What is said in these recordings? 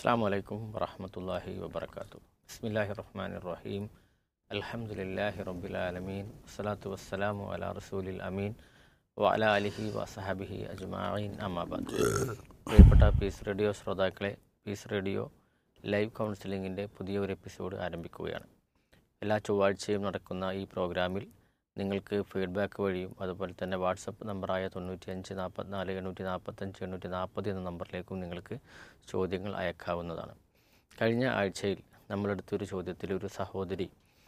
അസ്സാം വലൈക്കും വറഹമത്തല്ലാഹി വബർക്കാത്തു ബിസ്മില്ലാഹി റഹ്മാൻ റഹീം അൽഹംദുലില്ലാഹി റബ്ബിലാലമീൻ വസ്സലാത്തു വസ്സലാമു അലാ റസൂലിൽ അമീൻ വ അല അലിഹി വസഹബിഹി അജ്മാഈൻ അമ്മാബാദ് പ്രിയപ്പെട്ട പീസ് റേഡിയോ ശ്രോതാക്കളെ പീസ് റേഡിയോ ലൈവ് കൗൺസിലിങ്ങിൻ്റെ പുതിയ ഒരു എപ്പിസോഡ് ആരംഭിക്കുകയാണ് എല്ലാ ചൊവ്വാഴ്ചയും നടക്കുന്ന ഈ പ്രോഗ്രാമിൽ നിങ്ങൾക്ക് ഫീഡ്ബാക്ക് വഴിയും അതുപോലെ തന്നെ വാട്സപ്പ് നമ്പറായ തൊണ്ണൂറ്റി അഞ്ച് നാൽപ്പത്തിനാല് എണ്ണൂറ്റി നാൽപ്പത്തഞ്ച് എണ്ണൂറ്റി നാൽപ്പത് എന്ന നമ്പറിലേക്കും നിങ്ങൾക്ക് ചോദ്യങ്ങൾ അയക്കാവുന്നതാണ് കഴിഞ്ഞ ആഴ്ചയിൽ നമ്മളെടുത്തൊരു ചോദ്യത്തിൽ ഒരു സഹോദരി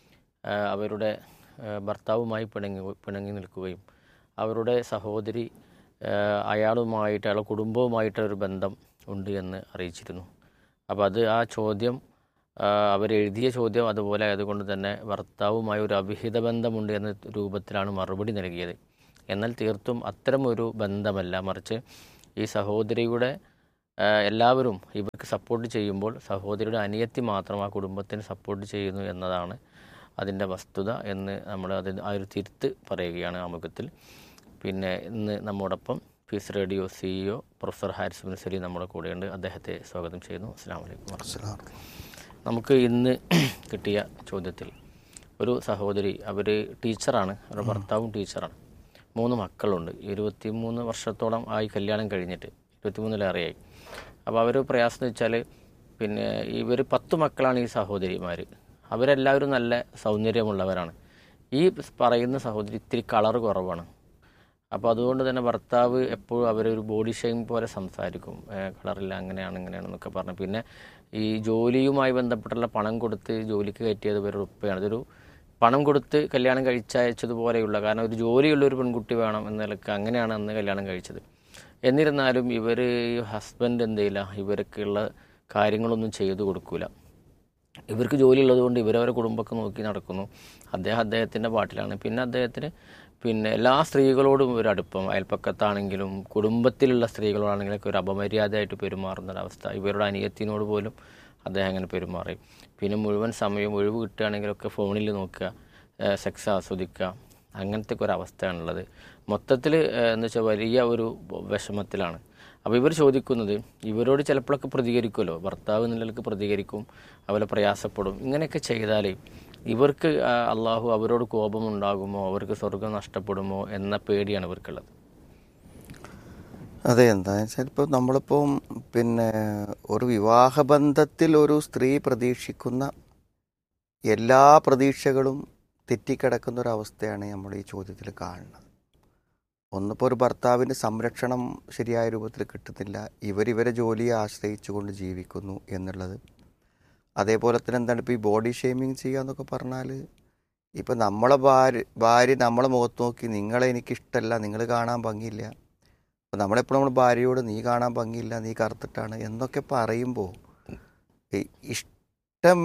ആ, അവരുടെ ആ, ഭർത്താവുമായി പിണങ്ങി പിണങ്ങി നിൽക്കുകയും അവരുടെ സഹോദരി ആ, അയാളുമായിട്ട് അയാളുടെ കുടുംബവുമായിട്ടൊരു ബന്ധം ഉണ്ട് എന്ന് അറിയിച്ചിരുന്നു അപ്പോൾ അത് ആ ചോദ്യം ആ, അവരെഴുതിയ ചോദ്യം അതുപോലെ ആയതുകൊണ്ട് തന്നെ ഭർത്താവുമായി ഒരു അവിഹിത ബന്ധമുണ്ട് എന്ന രൂപത്തിലാണ് മറുപടി നൽകിയത് എന്നാൽ തീർത്തും അത്തരം ഒരു ബന്ധമല്ല മറിച്ച് ഈ സഹോദരിയുടെ ആ, എല്ലാവരും ഇവർക്ക് സപ്പോർട്ട് ചെയ്യുമ്പോൾ സഹോദരിയുടെ അനിയത്തി മാത്രം ആ കുടുംബത്തിന് സപ്പോർട്ട് ചെയ്യുന്നു എന്നതാണ് അതിൻ്റെ വസ്തുത എന്ന് നമ്മൾ അത് ആ ഒരു തിരുത്ത് പറയുകയാണ് ആമുഖത്തിൽ പിന്നെ ഇന്ന് നമ്മോടൊപ്പം peace radio CEO professor Haris bin Saleem നമ്മുടെ കൂടെയുണ്ട് അദ്ദേഹത്തെ സ്വാഗതം ചെയ്യുന്നു അസ്സാം വലൈക്കും വർഹമത്തുള്ളാഹി. നമുക്ക് ഇന്ന് കിട്ടിയ ചോദ്യത്തിൽ ഒരു സഹോദരി അവർ ടീച്ചറാണ് അവരുടെ ഭർത്താവും ടീച്ചറാണ് മൂന്ന് മക്കളുണ്ട് ഇരുപത്തിമൂന്ന് വർഷത്തോളം ആയി കല്യാണം കഴിഞ്ഞിട്ട് ഇരുപത്തിമൂന്നിലേറെയായി അപ്പോൾ അവർ പ്രയാസം എന്ന് വെച്ചാൽ പിന്നെ ഇവർ പത്ത് മക്കളാണ് ഈ സഹോദരിമാർ അവരെല്ലാവരും നല്ല സൗന്ദര്യമുള്ളവരാണ് ഈ പറയുന്ന സഹോദരി ഇത്തിരി കളർ കുറവാണ് അപ്പോൾ അതുകൊണ്ട് തന്നെ ഭർത്താവ് എപ്പോഴും അവരൊരു ബോഡി ഷെയിം പോലെ സംസാരിക്കും ഏഹ് കളറില്ല അങ്ങനെയാണ് ഇങ്ങനെയാണെന്നൊക്കെ പറഞ്ഞു പിന്നെ ഈ ജോലിയുമായി ബന്ധപ്പെട്ടുള്ള പണം കൊടുത്ത് ജോലിക്ക് കയറ്റിയത് ഇവരുടെ ഉപ്പയാണ് ഇതൊരു പണം കൊടുത്ത് കല്യാണം കഴിച്ചയച്ചതുപോലെയുള്ള കാരണം ഒരു ജോലിയുള്ള ഒരു പെൺകുട്ടി വേണം എന്ന നിലക്ക് അങ്ങനെയാണ് അന്ന് കല്യാണം കഴിച്ചത് എന്നിരുന്നാലും ഇവർ ഹസ്ബൻഡ് എന്ത് ചെയ്യില്ല ഇവർക്കുള്ള കാര്യങ്ങളൊന്നും ചെയ്തു കൊടുക്കൂല ഇവർക്ക് ജോലി ഉള്ളതുകൊണ്ട് ഇവരവരെ കുടുംബമൊക്കെ നോക്കി നടക്കുന്നു അദ്ദേഹം അദ്ദേഹത്തിൻ്റെ പാട്ടിലാണ് പിന്നെ അദ്ദേഹത്തിന് പിന്നെ എല്ലാ സ്ത്രീകളോടും ഒരു അടുപ്പം അയൽപ്പക്കത്താണെങ്കിലും കുടുംബത്തിലുള്ള സ്ത്രീകളോടാണെങ്കിലൊക്കെ ഒരു അപമര്യാദയായിട്ട് പെരുമാറുന്ന ഒരവസ്ഥ ഇവരുടെ അനിയത്തിനോട് പോലും അദ്ദേഹം അങ്ങനെ പെരുമാറി പിന്നെ മുഴുവൻ സമയം ഒഴിവ് കിട്ടുകയാണെങ്കിലൊക്കെ ഫോണിൽ നോക്കുക സെക്സ് ആസ്വദിക്കുക അങ്ങനത്തെ ഒക്കെ ഒരു അവസ്ഥയാണുള്ളത് മൊത്തത്തിൽ എന്ന് വെച്ചാൽ വലിയ ഒരു വിഷമത്തിലാണ് അപ്പോൾ ഇവർ ചോദിക്കുന്നത് ഇവരോട് ചിലപ്പോഴൊക്കെ പ്രതികരിക്കുമല്ലോ ഭർത്താവ് എന്നുള്ളവർക്ക് പ്രതികരിക്കും അവരെ പ്രയാസപ്പെടും ഇങ്ങനെയൊക്കെ ചെയ്താൽ ഇവർക്ക് ആ, അള്ളാഹു അവരോട് കോപമുണ്ടാകുമോ അവർക്ക് സ്വർഗം നഷ്ടപ്പെടുമോ എന്ന പേടിയാണ് ഇവർക്കുള്ളത് അതെ എന്താ വെച്ചാൽ ഇപ്പോൾ നമ്മളിപ്പം പിന്നെ ഒരു വിവാഹബന്ധത്തിൽ ഒരു സ്ത്രീ പ്രതീക്ഷിക്കുന്ന എല്ലാ പ്രതീക്ഷകളും തെറ്റിക്കിടക്കുന്ന ഒരു അവസ്ഥയാണ് നമ്മൾ ഈ ചോദ്യത്തിൽ കാണുന്നത് ഒന്നിപ്പോൾ ഒരു ഭർത്താവിന് സംരക്ഷണം ശരിയായ രൂപത്തിൽ കിട്ടുന്നില്ല ഇവരിവരെ ജോലിയെ ആശ്രയിച്ചുകൊണ്ട് ജീവിക്കുന്നു എന്നുള്ളത് അതേപോലെ തന്നെ എന്താണ് ഇപ്പോൾ ഈ ബോഡി ഷെയ്മിങ് ചെയ്യുക എന്നൊക്കെ പറഞ്ഞാൽ ഇപ്പം നമ്മളെ ഭാര്യ ഭാര്യ നമ്മളെ മുഖത്ത് നോക്കി നിങ്ങളെ എനിക്കിഷ്ടമല്ല നിങ്ങൾ കാണാൻ ഭംഗിയില്ല അപ്പം നമ്മളെപ്പോഴും നമ്മൾ ഭാര്യയോട് നീ കാണാൻ ഭംഗിയില്ല നീ കറുത്തിട്ടാണ് എന്നൊക്കെ പറയുമ്പോൾ ഈ ഇഷ്ടം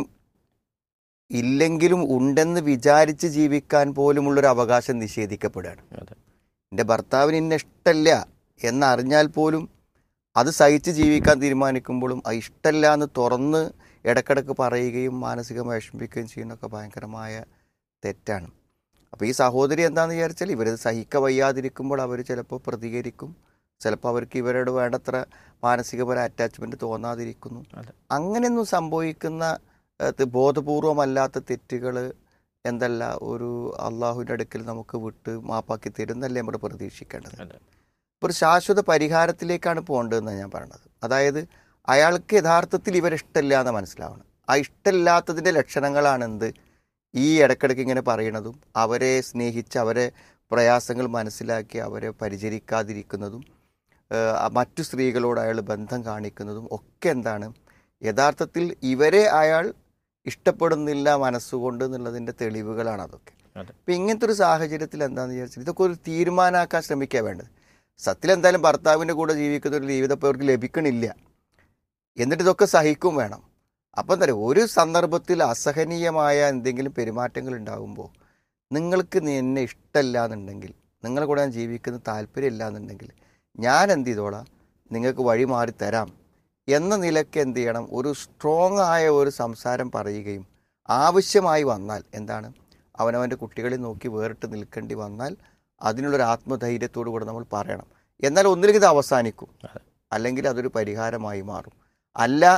ഇല്ലെങ്കിലും ഉണ്ടെന്ന് വിചാരിച്ച് ജീവിക്കാൻ പോലുമുള്ളൊരു അവകാശം നിഷേധിക്കപ്പെടുകയാണ് അതെ എൻ്റെ ഭർത്താവിന് ഇന്ന ഇഷ്ടമല്ല എന്നറിഞ്ഞാൽ പോലും അത് സഹിച്ച് ജീവിക്കാൻ തീരുമാനിക്കുമ്പോഴും അത് ഇഷ്ടമല്ല എന്ന് തുറന്ന് ഇടക്കിടക്ക് പറയുകയും മാനസികമായി വിഷമിക്കുകയും ചെയ്യുന്നതൊക്കെ ഭയങ്കരമായ തെറ്റാണ് അപ്പോൾ ഈ സഹോദരി എന്താണെന്ന് വിചാരിച്ചാൽ ഇവരത് സഹിക്ക വയ്യാതിരിക്കുമ്പോൾ അവർ ചിലപ്പോൾ പ്രതികരിക്കും ചിലപ്പോൾ അവർക്ക് ഇവരോട് വേണ്ടത്ര മാനസികപര അറ്റാച്ച്മെൻറ്റ് തോന്നാതിരിക്കുന്നു അതെ അങ്ങനെയൊന്നും സംഭവിക്കുന്ന ഏഹ്, ത് ബോധപൂർവമല്ലാത്ത തെറ്റുകൾ എന്തല്ല ഒരു അള്ളാഹുവിൻ്റെ അടുക്കൽ നമുക്ക് വിട്ട് മാപ്പാക്കി തരുന്നല്ലേ നമ്മൾ പ്രതീക്ഷിക്കേണ്ടത് അതെ ഒരു ശാശ്വത പരിഹാരത്തിലേക്കാണ് പോകേണ്ടതെന്നാണ് ഞാൻ പറയണത് അതായത് അയാൾക്ക് യഥാർത്ഥത്തിൽ ഇവരിഷ്ടമില്ല എന്ന് മനസ്സിലാവണം ആ ഇഷ്ടമില്ലാത്തതിൻ്റെ ലക്ഷണങ്ങളാണ് എന്ത് ഈ ഇടയ്ക്കിടയ്ക്ക് ഇങ്ങനെ പറയണതും അവരെ സ്നേഹിച്ച് അവരെ പ്രയാസങ്ങൾ മനസ്സിലാക്കി അവരെ പരിചരിക്കാതിരിക്കുന്നതും ഏഹ്, ആ മറ്റു സ്ത്രീകളോട് അയാൾ ബന്ധം കാണിക്കുന്നതും ഒക്കെ എന്താണ് യഥാർത്ഥത്തിൽ ഇവരെ അയാൾ ഇഷ്ടപ്പെടുന്നില്ല മനസ്സുകൊണ്ട് എന്നുള്ളതിൻ്റെ തെളിവുകളാണ് അതൊക്കെ അതെ അപ്പം ഇങ്ങനത്തെ ഒരു സാഹചര്യത്തിൽ എന്താണെന്ന് വിചാരിച്ചാൽ ഇതൊക്കെ ഒരു തീരുമാനമാക്കാൻ ശ്രമിക്കുക വേണ്ടത് സത്യത്തിൽ എന്തായാലും ഭർത്താവിൻ്റെ കൂടെ ജീവിക്കുന്ന ഒരു ജീവിതം ഇപ്പോൾ അവർക്ക് ലഭിക്കണില്ല എന്നിട്ട് ഇതൊക്കെ സഹിക്കും വേണം അപ്പം എന്താ പറയുക ഒരു സന്ദർഭത്തിൽ അസഹനീയമായ എന്തെങ്കിലും പെരുമാറ്റങ്ങൾ ഉണ്ടാകുമ്പോൾ നിങ്ങൾക്ക് നി- എന്നെ ഇഷ്ടമല്ല എന്നുണ്ടെങ്കിൽ നിങ്ങളെ കൂടെ ഞാൻ ജീവിക്കുന്ന താല്പര്യമില്ല എന്നുണ്ടെങ്കിൽ ഞാൻ എന്ത് ചെയ്തോളാം നിങ്ങൾക്ക് വഴി മാറി തരാം എന്ന നിലയ്ക്ക് എന്ത് ചെയ്യണം ഒരു സ്ട്രോങ് ആയ ഒരു സംസാരം പറയുകയും ആവശ്യമായി വന്നാൽ എന്താണ് അവനവൻ്റെ കുട്ടികളെ നോക്കി വേറിട്ട് നിൽക്കേണ്ടി വന്നാൽ അതിനുള്ളൊരു ആത്മധൈര്യത്തോടു കൂടെ നമ്മൾ പറയണം എന്നാൽ ഒന്നിലേക്ക് ഇത് അവസാനിക്കും അതെ. അല്ലെങ്കിൽ അതൊരു പരിഹാരമായി മാറും അല്ല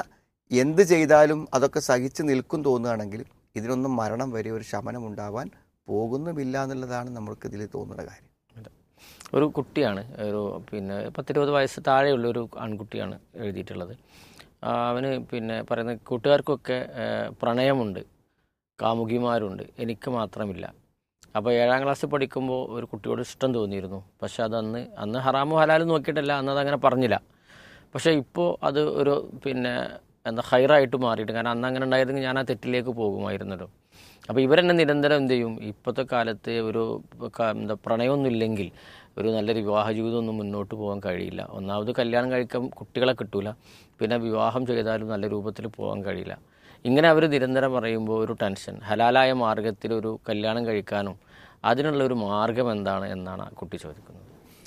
എന്ത് ചെയ്താലും അതൊക്കെ സഹിച്ച് നിൽക്കും തോന്നുകയാണെങ്കിൽ ഇതിനൊന്നും മരണം വരെ ഒരു ശമനം ഉണ്ടാവാൻ പോകുന്നുമില്ല എന്നുള്ളതാണ് നമ്മൾക്ക് ഇതിൽ തോന്നുന്ന കാര്യം ഒരു കുട്ടിയാണ് ഒരു പിന്നെ പത്തിരുപത് വയസ്സ് താഴെയുള്ള ഒരു ആൺകുട്ടിയാണ് എഴുതിയിട്ടുള്ളത് ആ, അവന് പിന്നെ പറയുന്ന കൂട്ടുകാർക്കൊക്കെ ആ, പ്രണയമുണ്ട് കാമുകിമാരുണ്ട് എനിക്ക് മാത്രമില്ല അപ്പോൾ ഏഴാം ക്ലാസ്സിൽ പഠിക്കുമ്പോൾ ഒരു കുട്ടിയോട് ഇഷ്ടം തോന്നിയിരുന്നു പക്ഷെ അത് അന്ന് അന്ന് ഹറാമോ ഹലാലും നോക്കിയിട്ടല്ല അന്ന് അതങ്ങനെ പറഞ്ഞില്ല പക്ഷേ ഇപ്പോൾ അത് ഒരു പിന്നെ എന്താ ഹൈറായിട്ട് മാറിയിട്ട് കാരണം അന്ന് അങ്ങനെ ഉണ്ടായിരുന്നെങ്കിൽ ഞാൻ ആ തെറ്റിലേക്ക് പോകുമായിരുന്നല്ലോ അപ്പോൾ ഇവരെന്നെ നിരന്തരം എന്ത് ചെയ്യും ഇപ്പോഴത്തെ കാലത്ത് ഒരു ക- എന്താ പ്രണയമൊന്നും ഇല്ലെങ്കിൽ ഒരു നല്ലൊരു വിവാഹ ജീവിതമൊന്നും മുന്നോട്ട് പോകാൻ കഴിയില്ല ഒന്നാമത് കല്യാണം കഴിക്കാൻ കുട്ടികളെ കിട്ടൂല പിന്നെ വിവാഹം ചെയ്താലും നല്ല രൂപത്തിൽ പോകാൻ കഴിയില്ല ഇങ്ങനെ അവർ നിരന്തരം പറയുമ്പോൾ ഒരു ടെൻഷൻ ഹലാലായ മാർഗത്തിൽ ഒരു കല്യാണം കഴിക്കാനും അതിനുള്ള ഒരു മാർഗം എന്താണ് എന്നാണ് ആ കുട്ടി ചോദിക്കുന്നത്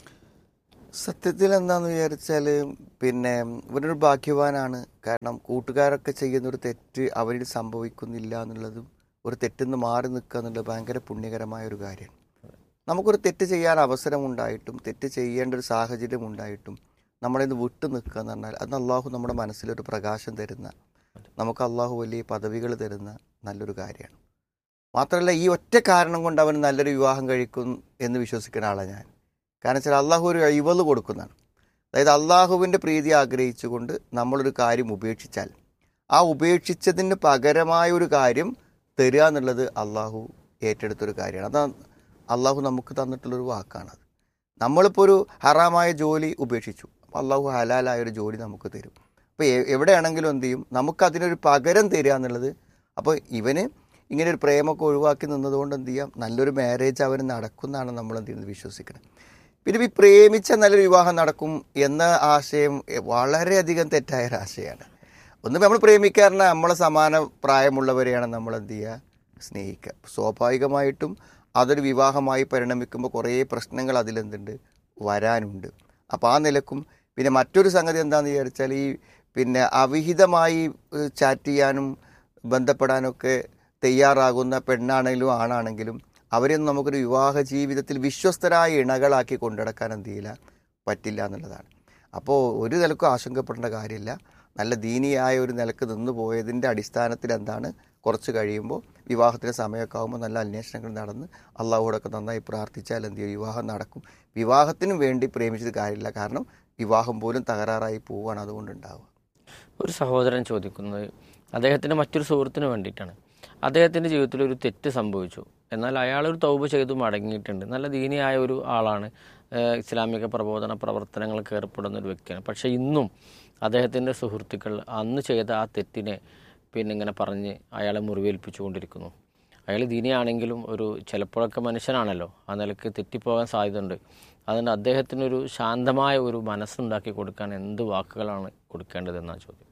സത്യത്തിൽ എന്താന്ന് വിചാരിച്ചാൽ പിന്നെ ഇവനൊരു ഭാഗ്യവാനാണ് കാരണം കൂട്ടുകാരൊക്കെ ചെയ്യുന്ന ഒരു തെറ്റ് അവരിൽ സംഭവിക്കുന്നില്ല എന്നുള്ളതും ഒരു തെറ്റിന്ന് മാറി നിൽക്കുക എന്നുള്ളത് ഭയങ്കര പുണ്യകരമായ ഒരു കാര്യമാണ് നമുക്കൊരു തെറ്റ് ചെയ്യാൻ അവസരമുണ്ടായിട്ടും തെറ്റ് ചെയ്യേണ്ട ഒരു സാഹചര്യം ഉണ്ടായിട്ടും നമ്മളിന്ന് വിട്ടു നിൽക്കുക എന്ന് പറഞ്ഞാൽ അത് അള്ളാഹു നമ്മുടെ മനസ്സിലൊരു പ്രകാശം തരുന്ന നമുക്ക് അള്ളാഹു വലിയ പദവികൾ തരുന്ന നല്ലൊരു കാര്യമാണ് മാത്രമല്ല ഈ ഒറ്റ കാരണം കൊണ്ട് അവൻ നല്ലൊരു വിവാഹം കഴിക്കും എന്ന് വിശ്വസിക്കുന്ന ആളാണ് ഞാൻ കാരണം വെച്ചാൽ അള്ളാഹു ഒരു അഴിവല് കൊടുക്കുന്നതാണ് അതായത് അള്ളാഹുവിൻ്റെ പ്രീതി ആഗ്രഹിച്ചുകൊണ്ട് നമ്മളൊരു കാര്യം ഉപേക്ഷിച്ചാൽ ആ ഉപേക്ഷിച്ചതിന് പകരമായ ഒരു കാര്യം തരിക എന്നുള്ളത് അള്ളാഹു ഏറ്റെടുത്തൊരു കാര്യമാണ് അതാ അള്ളാഹു നമുക്ക് തന്നിട്ടുള്ളൊരു വാക്കാണത് നമ്മളിപ്പോൾ ഒരു ഹറാമായ ജോലി ഉപേക്ഷിച്ചു അപ്പോൾ അള്ളാഹു ഹലാലായ ഒരു ജോലി നമുക്ക് തരും അപ്പോൾ എ- എവിടെയാണെങ്കിലും എന്ത് ചെയ്യും നമുക്കതിനൊരു പകരം തരിക എന്നുള്ളത് അപ്പോൾ ഇവന് ഇങ്ങനെ ഒരു പ്രേമൊക്കെ ഒഴിവാക്കി നിന്നതുകൊണ്ട് എന്ത് ചെയ്യാം നല്ലൊരു മാരേജ് അവന് നടക്കുന്നതാണ് നമ്മൾ എന്ത് ചെയ്യുന്നത് വിശ്വസിക്കുന്നത് പിന്നെ ഈ പ്രേമിച്ച നല്ലൊരു വിവാഹം നടക്കും എന്ന ആശയം എ, വളരെയധികം തെറ്റായ ഒരു ആശയമാണ് ഒന്ന് നമ്മൾ പ്രേമിക്കാറിന് നമ്മളെ സമാന പ്രായമുള്ളവരെയാണ് നമ്മൾ എന്ത് ചെയ്യുക സ്നേഹിക്കുക സ്വാഭാവികമായിട്ടും അതൊരു വിവാഹമായി പരിണമിക്കുമ്പോൾ കുറേ പ്രശ്നങ്ങൾ അതിലെന്തുണ്ട് വരാനുണ്ട് അപ്പോൾ ആ നിലക്കും പിന്നെ മറ്റൊരു സംഗതി എന്താണെന്ന് വിചാരിച്ചാൽ ഈ പിന്നെ അവിഹിതമായി ചാറ്റ് ചെയ്യാനും ബന്ധപ്പെടാനൊക്കെ തയ്യാറാകുന്ന പെണ്ണാണെങ്കിലും ആണാണെങ്കിലും അവരെയൊന്നും നമുക്കൊരു വിവാഹ ജീവിതത്തിൽ വിശ്വസ്തരായ ഇണകളാക്കി കൊണ്ടുനടക്കാൻ എന്ത് ചെയ്യില്ല പറ്റില്ല എന്നുള്ളതാണ് അപ്പോൾ ഒരു നിലക്കും ആശങ്കപ്പെടേണ്ട കാര്യമില്ല നല്ല ദീനിയായ ഒരു നിലക്ക് നിന്ന് പോയതിൻ്റെ അടിസ്ഥാനത്തിൽ എന്താണ് കുറച്ച് കഴിയുമ്പോൾ വിവാഹത്തിൻ്റെ സമയമൊക്കെ ആകുമ്പോൾ നല്ല അന്വേഷണങ്ങൾ നടന്ന് അള്ളാഹുടൊക്കെ നന്നായി പ്രാർത്ഥിച്ചാൽ എന്ത് ചെയ്യും വിവാഹം നടക്കും വിവാഹത്തിനും വേണ്ടി പ്രേമിച്ചത് കാര്യമില്ല കാരണം വിവാഹം പോലും തകരാറായി പോവുകയാണ് അതുകൊണ്ടുണ്ടാവുക ഒരു സഹോദരൻ ചോദിക്കുന്നത് അദ്ദേഹത്തിൻ്റെ മറ്റൊരു സുഹൃത്തിന് വേണ്ടിയിട്ടാണ് അദ്ദേഹത്തിൻ്റെ ജീവിതത്തിൽ ഒരു തെറ്റ് സംഭവിച്ചു എന്നാൽ അയാൾ ഒരു തൗബ ചെയ്തു മടങ്ങിയിട്ടുണ്ട് നല്ല ദീനിയായ ഒരു ആളാണ് ഏഹ് ഇസ്ലാമിക പ്രബോധന പ്രവർത്തനങ്ങൾക്ക് ഏർപ്പെടുന്ന ഒരു വ്യക്തിയാണ് പക്ഷേ ഇന്നും അദ്ദേഹത്തിൻ്റെ സുഹൃത്തുക്കൾ അന്ന് ചെയ്ത ആ തെറ്റിനെ പിന്നെ ഇങ്ങനെ പറഞ്ഞ് അയാളെ മുറിവേൽപ്പിച്ചുകൊണ്ടിരിക്കുന്നു അയാൾ ദീനിയാണെങ്കിലും ഒരു ചിലപ്പോഴൊക്കെ മനുഷ്യനാണല്ലോ ആ നിലക്ക് തെറ്റിപ്പോകാൻ സാധ്യതയുണ്ട് അതുകൊണ്ട് അദ്ദേഹത്തിനൊരു ശാന്തമായ ഒരു മനസ്സുണ്ടാക്കി കൊടുക്കാൻ എന്ത് വാക്കുകളാണ് കൊടുക്കേണ്ടതെന്നാണ് ചോദ്യം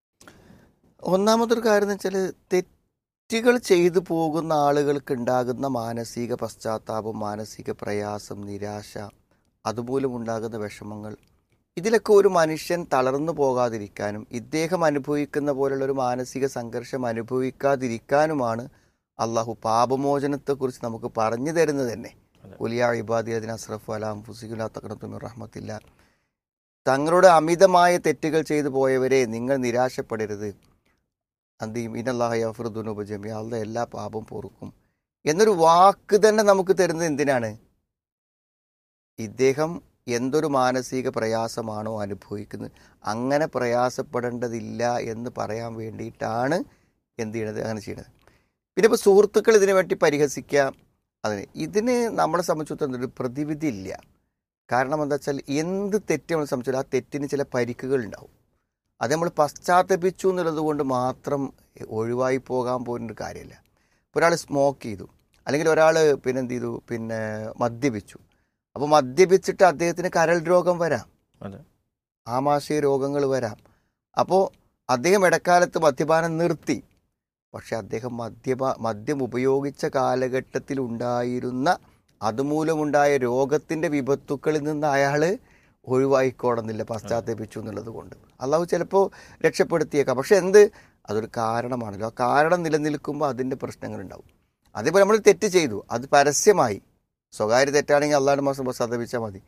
ഒന്നാമതൊരു കാര്യം എന്ന് വെച്ചാൽ തെറ്റുകൾ ചെയ്തു പോകുന്ന ആളുകൾക്ക് ഉണ്ടാകുന്ന മാനസിക പശ്ചാത്താപം മാനസിക പ്രയാസം നിരാശ അതുമൂലം ഉണ്ടാകുന്ന വിഷമങ്ങൾ ഇതിലൊക്കെ ഒരു മനുഷ്യൻ തളർന്നു പോകാതിരിക്കാനും ഇദ്ദേഹം അനുഭവിക്കുന്ന പോലുള്ള ഒരു മാനസിക സംഘർഷം അനുഭവിക്കാതിരിക്കാനുമാണ് അള്ളാഹു പാപമോചനത്തെക്കുറിച്ച് നമുക്ക് പറഞ്ഞു തരുന്നത് തന്നെ ഉലിയ ഇബാദി അതിന് അസ്രഫ് അലാം ഫുസിഖുല തക്കണത്തുമിർ റഹ്മത്തില്ല തങ്ങളുടെ അമിതമായ തെറ്റുകൾ ചെയ്തു പോയവരെ നിങ്ങൾ നിരാശപ്പെടരുത് അന്തിയും ഇനല്ലാഹുനുപ ജമി അള്ള എല്ലാ പാപം പൊറുക്കും എന്നൊരു വാക്ക് തന്നെ നമുക്ക് തരുന്നത് എന്തിനാണ് ഇദ്ദേഹം എന്തൊരു മാനസിക പ്രയാസമാണോ അനുഭവിക്കുന്നത് അങ്ങനെ പ്രയാസപ്പെടേണ്ടതില്ല എന്ന് പറയാൻ വേണ്ടിയിട്ടാണ് എന്ത് ചെയ്യണത് അങ്ങനെ ചെയ്യണത് പിന്നെ ഇപ്പോൾ സുഹൃത്തുക്കൾ ഇതിനു വേണ്ടി പരിഹസിക്കുക അതിന് ഇതിന് നമ്മളെ സംബന്ധിച്ചിടത്തോളം ഒരു പ്രതിവിധി ഇല്ല കാരണം എന്താ വെച്ചാൽ എന്ത് തെറ്റ് നമ്മളെ സംബന്ധിച്ചാൽ ആ തെറ്റിന് ചില പരിക്കുകൾ ഉണ്ടാവും അത് നമ്മൾ പശ്ചാത്തപിച്ചു എന്നുള്ളത് കൊണ്ട് മാത്രം ഒഴിവായി പോകാൻ പോകുന്നൊരു കാര്യമില്ല ഇപ്പോൾ ഒരാൾ സ്മോക്ക് ചെയ്തു അല്ലെങ്കിൽ ഒരാൾ പിന്നെ എന്ത് ചെയ്തു പിന്നെ മദ്യപിച്ചു അപ്പോൾ മദ്യപിച്ചിട്ട് അദ്ദേഹത്തിന് കരൾ രോഗം വരാം അതെ ആമാശയ രോഗങ്ങൾ വരാം അപ്പോൾ അദ്ദേഹം ഇടക്കാലത്ത് മദ്യപാനം നിർത്തി പക്ഷെ അദ്ദേഹം മദ്യപ മദ്യം ഉപയോഗിച്ച കാലഘട്ടത്തിൽ ഉണ്ടായിരുന്ന അതുമൂലമുണ്ടായ രോഗത്തിൻ്റെ വിപത്തുക്കളിൽ നിന്ന് അയാൾ ഒഴിവായിക്കോണമെന്നില്ല പശ്ചാത്തപിച്ചു എന്നുള്ളത് കൊണ്ട് അള്ളാഹു ചിലപ്പോൾ രക്ഷപ്പെടുത്തിയേക്കാം പക്ഷെ എന്ത് അതൊരു കാരണമാണല്ലോ ആ കാരണം നിലനിൽക്കുമ്പോൾ അതിൻ്റെ പ്രശ്നങ്ങളുണ്ടാവും അതേപോലെ നമ്മൾ തെറ്റ് ചെയ്തു അത് പരസ്യമായി സ്വകാര്യ തെറ്റാണെങ്കിൽ അള്ളാഹുടെ മാസം പശ്ചാത്തപിച്ചാൽ മതി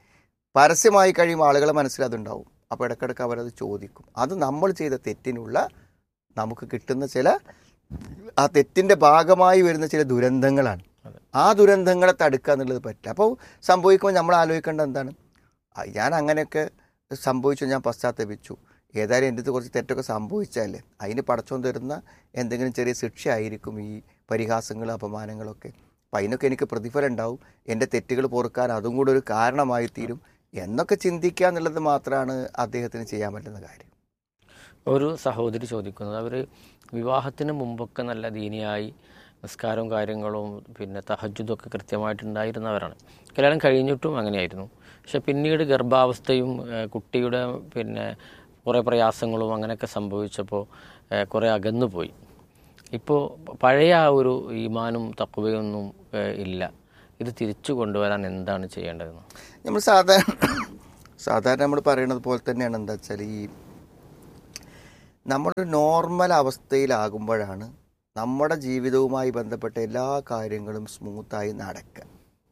പരസ്യമായി കഴിയുമ്പോൾ ആളുകളെ മനസ്സിൽ അതുണ്ടാവും അപ്പോൾ ഇടയ്ക്കിടയ്ക്ക് അവരത് ചോദിക്കും അത് നമ്മൾ ചെയ്ത തെറ്റിനുള്ള നമുക്ക് കിട്ടുന്ന ചില ആ തെറ്റിൻ്റെ ഭാഗമായി വരുന്ന ചില ദുരന്തങ്ങളാണ് ആ ദുരന്തങ്ങളെ തടുക്കുക എന്നുള്ളത് പറ്റില്ല അപ്പോൾ സംഭവിക്കുമ്പോൾ നമ്മൾ ആലോചിക്കേണ്ടത് എന്താണ് ആ, ഞാൻ അങ്ങനെയൊക്കെ സംഭവിച്ചു ഞാൻ പശ്ചാത്തപിച്ചു ഏതായാലും എൻ്റെ അടുത്ത് കുറച്ച് തെറ്റൊക്കെ സംഭവിച്ചാലേ അതിന് പടച്ചോൻ തരുന്ന എന്തെങ്കിലും ചെറിയ ശിക്ഷയായിരിക്കും ഈ പരിഹാസങ്ങളും അപമാനങ്ങളൊക്കെ അപ്പം അതിനൊക്കെ എനിക്ക് പ്രതിഫലം ഉണ്ടാവും എൻ്റെ തെറ്റുകൾ പൊറുക്കാൻ അതും കൂടെ ഒരു കാരണമായി തീരും എന്നൊക്കെ ചിന്തിക്കുക എന്നുള്ളത് മാത്രമാണ് അദ്ദേഹത്തിന് ചെയ്യാൻ പറ്റുന്ന കാര്യം ഒരു സഹോദരി ചോദിക്കുന്നത് അവർ വിവാഹത്തിന് മുമ്പൊക്കെ നല്ല ദീനിയായി നിസ്കാരവും കാര്യങ്ങളും പിന്നെ തഹജുദൊക്കെ കൃത്യമായിട്ടുണ്ടായിരുന്നവരാണ് കല്യാണം കഴിഞ്ഞിട്ടും അങ്ങനെയായിരുന്നു പക്ഷെ പിന്നീട് ഗർഭാവസ്ഥയും ഏഹ്, കുട്ടിയുടെ പിന്നെ കുറേ പ്രയാസങ്ങളും അങ്ങനെയൊക്കെ സംഭവിച്ചപ്പോൾ ഏഹ്, കുറേ അകന്നു പോയി ഇപ്പോൾ പഴയ ആ ഒരു ഈമാനും തക്കുവയൊന്നും ഏഹ്, ഇല്ല ഇത് തിരിച്ചു കൊണ്ടുവരാൻ എന്താണ് ചെയ്യേണ്ടതെന്ന് നമ്മൾ സാധാരണ സാധാരണ നമ്മൾ പറയുന്നത് പോലെ തന്നെയാണ് എന്താ വെച്ചാൽ ഈ നമ്മുടെ നോർമൽ അവസ്ഥയിലാകുമ്പോഴാണ് നമ്മുടെ ജീവിതവുമായി ബന്ധപ്പെട്ട എല്ലാ കാര്യങ്ങളും സ്മൂത്തായി നടക്കുക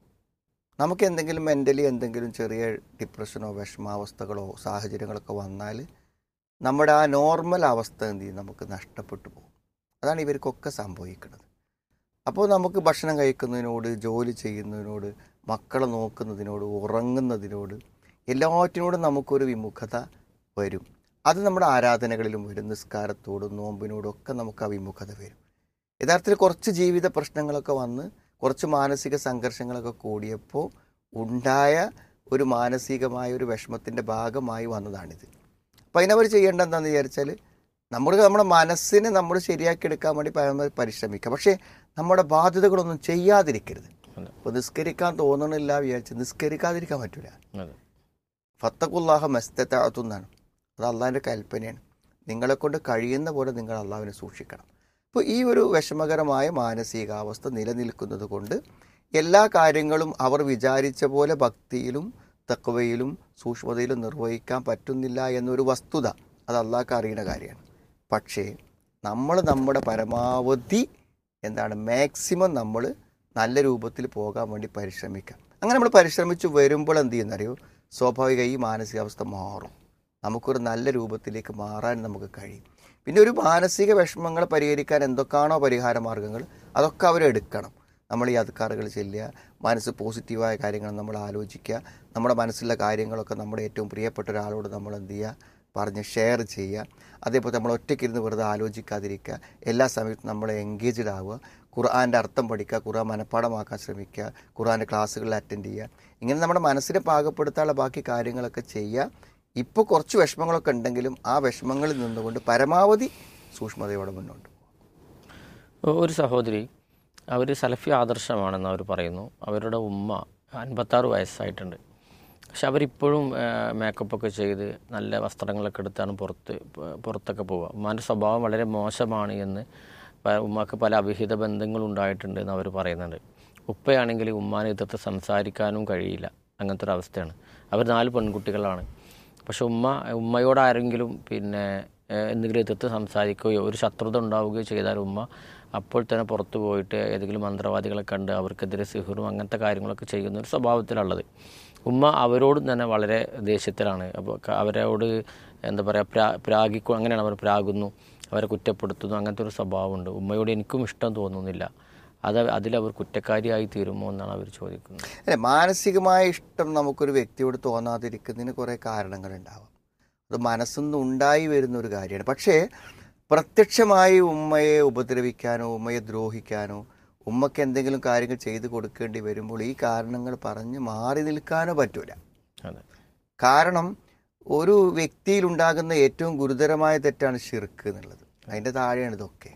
നമുക്ക് എന്തെങ്കിലും മെൻ്റലി എന്തെങ്കിലും ചെറിയ ഡിപ്രഷനോ വിഷമാവസ്ഥകളോ സാഹചര്യങ്ങളൊക്കെ വന്നാൽ നമ്മുടെ ആ നോർമൽ അവസ്ഥ എന്ത് ചെയ്യും നമുക്ക് നഷ്ടപ്പെട്ടു പോകും അതാണ് ഇവർക്കൊക്കെ സംഭവിക്കുന്നത് അപ്പോൾ നമുക്ക് ഭക്ഷണം കഴിക്കുന്നതിനോട് ജോലി ചെയ്യുന്നതിനോട് മക്കളെ നോക്കുന്നതിനോട് ഉറങ്ങുന്നതിനോട് എല്ലാറ്റിനോടും നമുക്കൊരു വിമുഖത വരും അത് നമ്മുടെ ആരാധനകളിലും വരും നിസ്കാരത്തോടും നോമ്പിനോടും ഒക്കെ നമുക്ക് ആ വിമുഖത വരും യഥാർത്ഥത്തിൽ കുറച്ച് ജീവിത പ്രശ്നങ്ങളൊക്കെ വന്ന് കുറച്ച് മാനസിക സംഘർഷങ്ങളൊക്കെ കൂടിയപ്പോൾ ഉണ്ടായ ഒരു മാനസികമായ ഒരു വിഷമത്തിൻ്റെ ഭാഗമായി വന്നതാണിത് അപ്പോൾ അതിനവർ ചെയ്യേണ്ട എന്താണെന്ന് വിചാരിച്ചാൽ നമ്മൾ നമ്മുടെ മനസ്സിനെ നമ്മൾ ശരിയാക്കി എടുക്കാൻ വേണ്ടി പരമാവധി പരിശ്രമിക്കുക പക്ഷേ നമ്മുടെ ബാധ്യതകളൊന്നും ചെയ്യാതിരിക്കരുത് അതെ. അപ്പോൾ നിസ്കരിക്കാൻ തോന്നണില്ല വിചാരിച്ച് നിസ്കരിക്കാതിരിക്കാൻ പറ്റില്ല അതെ ഫത്തക്കുല്ലാഹ മസ്തത്താത്തു എന്നാണ് അത് അള്ളാഹിൻ്റെ കൽപ്പനയാണ് നിങ്ങളെ കൊണ്ട് കഴിയുന്ന പോലെ നിങ്ങൾ അള്ളാഹുവിനെ സൂക്ഷിക്കണം അപ്പോൾ ഈ ഒരു വിഷമകരമായ മാനസികാവസ്ഥ നിലനിൽക്കുന്നത് കൊണ്ട് എല്ലാ കാര്യങ്ങളും അവർ വിചാരിച്ച പോലെ ഭക്തിയിലും തക്വയിലും സൂക്ഷ്മതയിലും നിർവഹിക്കാൻ പറ്റുന്നില്ല എന്നൊരു വസ്തുത അത് അള്ളാഹ്ക്ക് അറിയുന്ന കാര്യമാണ് പക്ഷേ നമ്മൾ നമ്മുടെ പരമാവധി എന്താണ് മാക്സിമം നമ്മൾ നല്ല രൂപത്തിൽ പോകാൻ വേണ്ടി പരിശ്രമിക്കാം അങ്ങനെ നമ്മൾ പരിശ്രമിച്ച് വരുമ്പോൾ എന്ത് ചെയ്യുന്നറിയോ സ്വാഭാവിക ഈ മാനസികാവസ്ഥ മാറും നമുക്കൊരു നല്ല രൂപത്തിലേക്ക് മാറാൻ നമുക്ക് കഴിയും പിന്നെ ഒരു മാനസിക വിഷമങ്ങൾ പരിഹരിക്കാൻ എന്തൊക്കെയാണോ പരിഹാര മാർഗങ്ങൾ അതൊക്കെ അവരെടുക്കണം നമ്മൾ ഈ അധികാറുകൾ ചെല്ലുക മനസ്സ് പോസിറ്റീവായ കാര്യങ്ങൾ നമ്മൾ ആലോചിക്കുക നമ്മുടെ മനസ്സിലുള്ള കാര്യങ്ങളൊക്കെ നമ്മുടെ ഏറ്റവും പ്രിയപ്പെട്ട ഒരാളോട് നമ്മൾ എന്ത് ചെയ്യുക പറഞ്ഞ് ഷെയർ ചെയ്യുക അതേപോലെ നമ്മൾ ഒറ്റയ്ക്കിരുന്ന് വെറുതെ ആലോചിക്കാതിരിക്കുക എല്ലാ സമയത്തും നമ്മൾ എൻഗേജ്ഡ് ആവുക ഖുർആൻ്റെ അർത്ഥം പഠിക്കുക ഖുർആൻ മനഃപ്പാടമാക്കാൻ ശ്രമിക്കുക ഖുർആൻ്റെ ക്ലാസ്സുകളിൽ അറ്റൻഡ് ചെയ്യുക ഇങ്ങനെ നമ്മുടെ മനസ്സിനെ പാകപ്പെടുത്താനുള്ള ബാക്കി കാര്യങ്ങളൊക്കെ ചെയ്യുക ഇപ്പോൾ കുറച്ച് വിഷമങ്ങളൊക്കെ ഉണ്ടെങ്കിലും ആ വിഷമങ്ങളിൽ നിന്നുകൊണ്ട് പരമാവധി സൂക്ഷ്മതയോടെ മുന്നോട്ട് പോകും ഒരു സഹോദരി അവർ സലഫി ആദർശമാണെന്ന് അവർ പറയുന്നു അവരുടെ ഉമ്മ അൻപത്താറ് വയസ്സായിട്ടുണ്ട് പക്ഷെ അവരിപ്പോഴും മേക്കപ്പൊക്കെ ചെയ്ത് നല്ല വസ്ത്രങ്ങളൊക്കെ എടുത്താണ് പുറത്ത് പ- പുറത്തൊക്കെ പോവുക ഉമ്മാൻ്റെ സ്വഭാവം വളരെ മോശമാണ് എന്ന് പ- ഉമ്മാക്ക് പല അവിഹിത ബന്ധങ്ങളുണ്ടായിട്ടുണ്ട് എന്ന് അവർ പറയുന്നുണ്ട് ഉപ്പയാണെങ്കിൽ ഉമ്മാനെ എതിർത്ത് സംസാരിക്കാനും കഴിയില്ല അങ്ങനത്തെ ഒരു അവസ്ഥയാണ് അവർ നാല് പെൺകുട്ടികളാണ് പക്ഷെ ഉമ്മ ഉമ്മയോട് ആരെങ്കിലും പിന്നെ ഏഹ്, എന്തെങ്കിലും എതിർത്ത് സംസാരിക്കുകയോ ഒരു ശത്രുത ഉണ്ടാവുകയോ ചെയ്താൽ ഉമ്മ അപ്പോൾ തന്നെ പുറത്തു പോയിട്ട് ഏതെങ്കിലും മന്ത്രവാദികളെ കണ്ട് അവർക്കെതിരെ സിഹറും അങ്ങനത്തെ കാര്യങ്ങളൊക്കെ ചെയ്യുന്ന ഒരു സ്വഭാവത്തിലുള്ളത് ഉമ്മ അവരോടും തന്നെ വളരെ ദേഷ്യത്തിലാണ് അപ്പോൾ ക- അവരോട് എന്താ പറയുക പ്രാ പ്രാഗിക്കു അങ്ങനെയാണ് അവർ പ്രാകുന്നു അവരെ കുറ്റപ്പെടുത്തുന്നു അങ്ങനത്തെ ഒരു സ്വഭാവമുണ്ട് ഉമ്മയോട് എനിക്കും ഇഷ്ടം തോന്നുന്നില്ല അത് അതിലവർ കുറ്റക്കാരിയായി തീരുമോ എന്നാണ് അവർ ചോദിക്കുന്നത് അല്ലെ മാനസികമായ ഇഷ്ടം നമുക്കൊരു വ്യക്തിയോട് തോന്നാതിരിക്കുന്നതിന് കുറേ കാരണങ്ങളുണ്ടാവാം അത് മനസ്സൊന്നും ഉണ്ടായി വരുന്ന ഒരു കാര്യമാണ് പക്ഷേ പ്രത്യക്ഷമായി ഉമ്മയെ ഉപദ്രവിക്കാനോ ഉമ്മയെ ദ്രോഹിക്കാനോ ഉമ്മയ്ക്ക് എന്തെങ്കിലും കാര്യങ്ങൾ ചെയ്തു കൊടുക്കേണ്ടി വരുമ്പോൾ ഈ കാരണങ്ങൾ പറഞ്ഞ് മാറി നിൽക്കാനോ പറ്റൂല അതെ കാരണം ഒരു വ്യക്തിയിൽ ഉണ്ടാകുന്ന ഏറ്റവും ഗുരുതരമായ തെറ്റാണ് ഷിർക്ക് എന്നുള്ളത് അതിൻ്റെ താഴെയാണ് ഇതൊക്കെ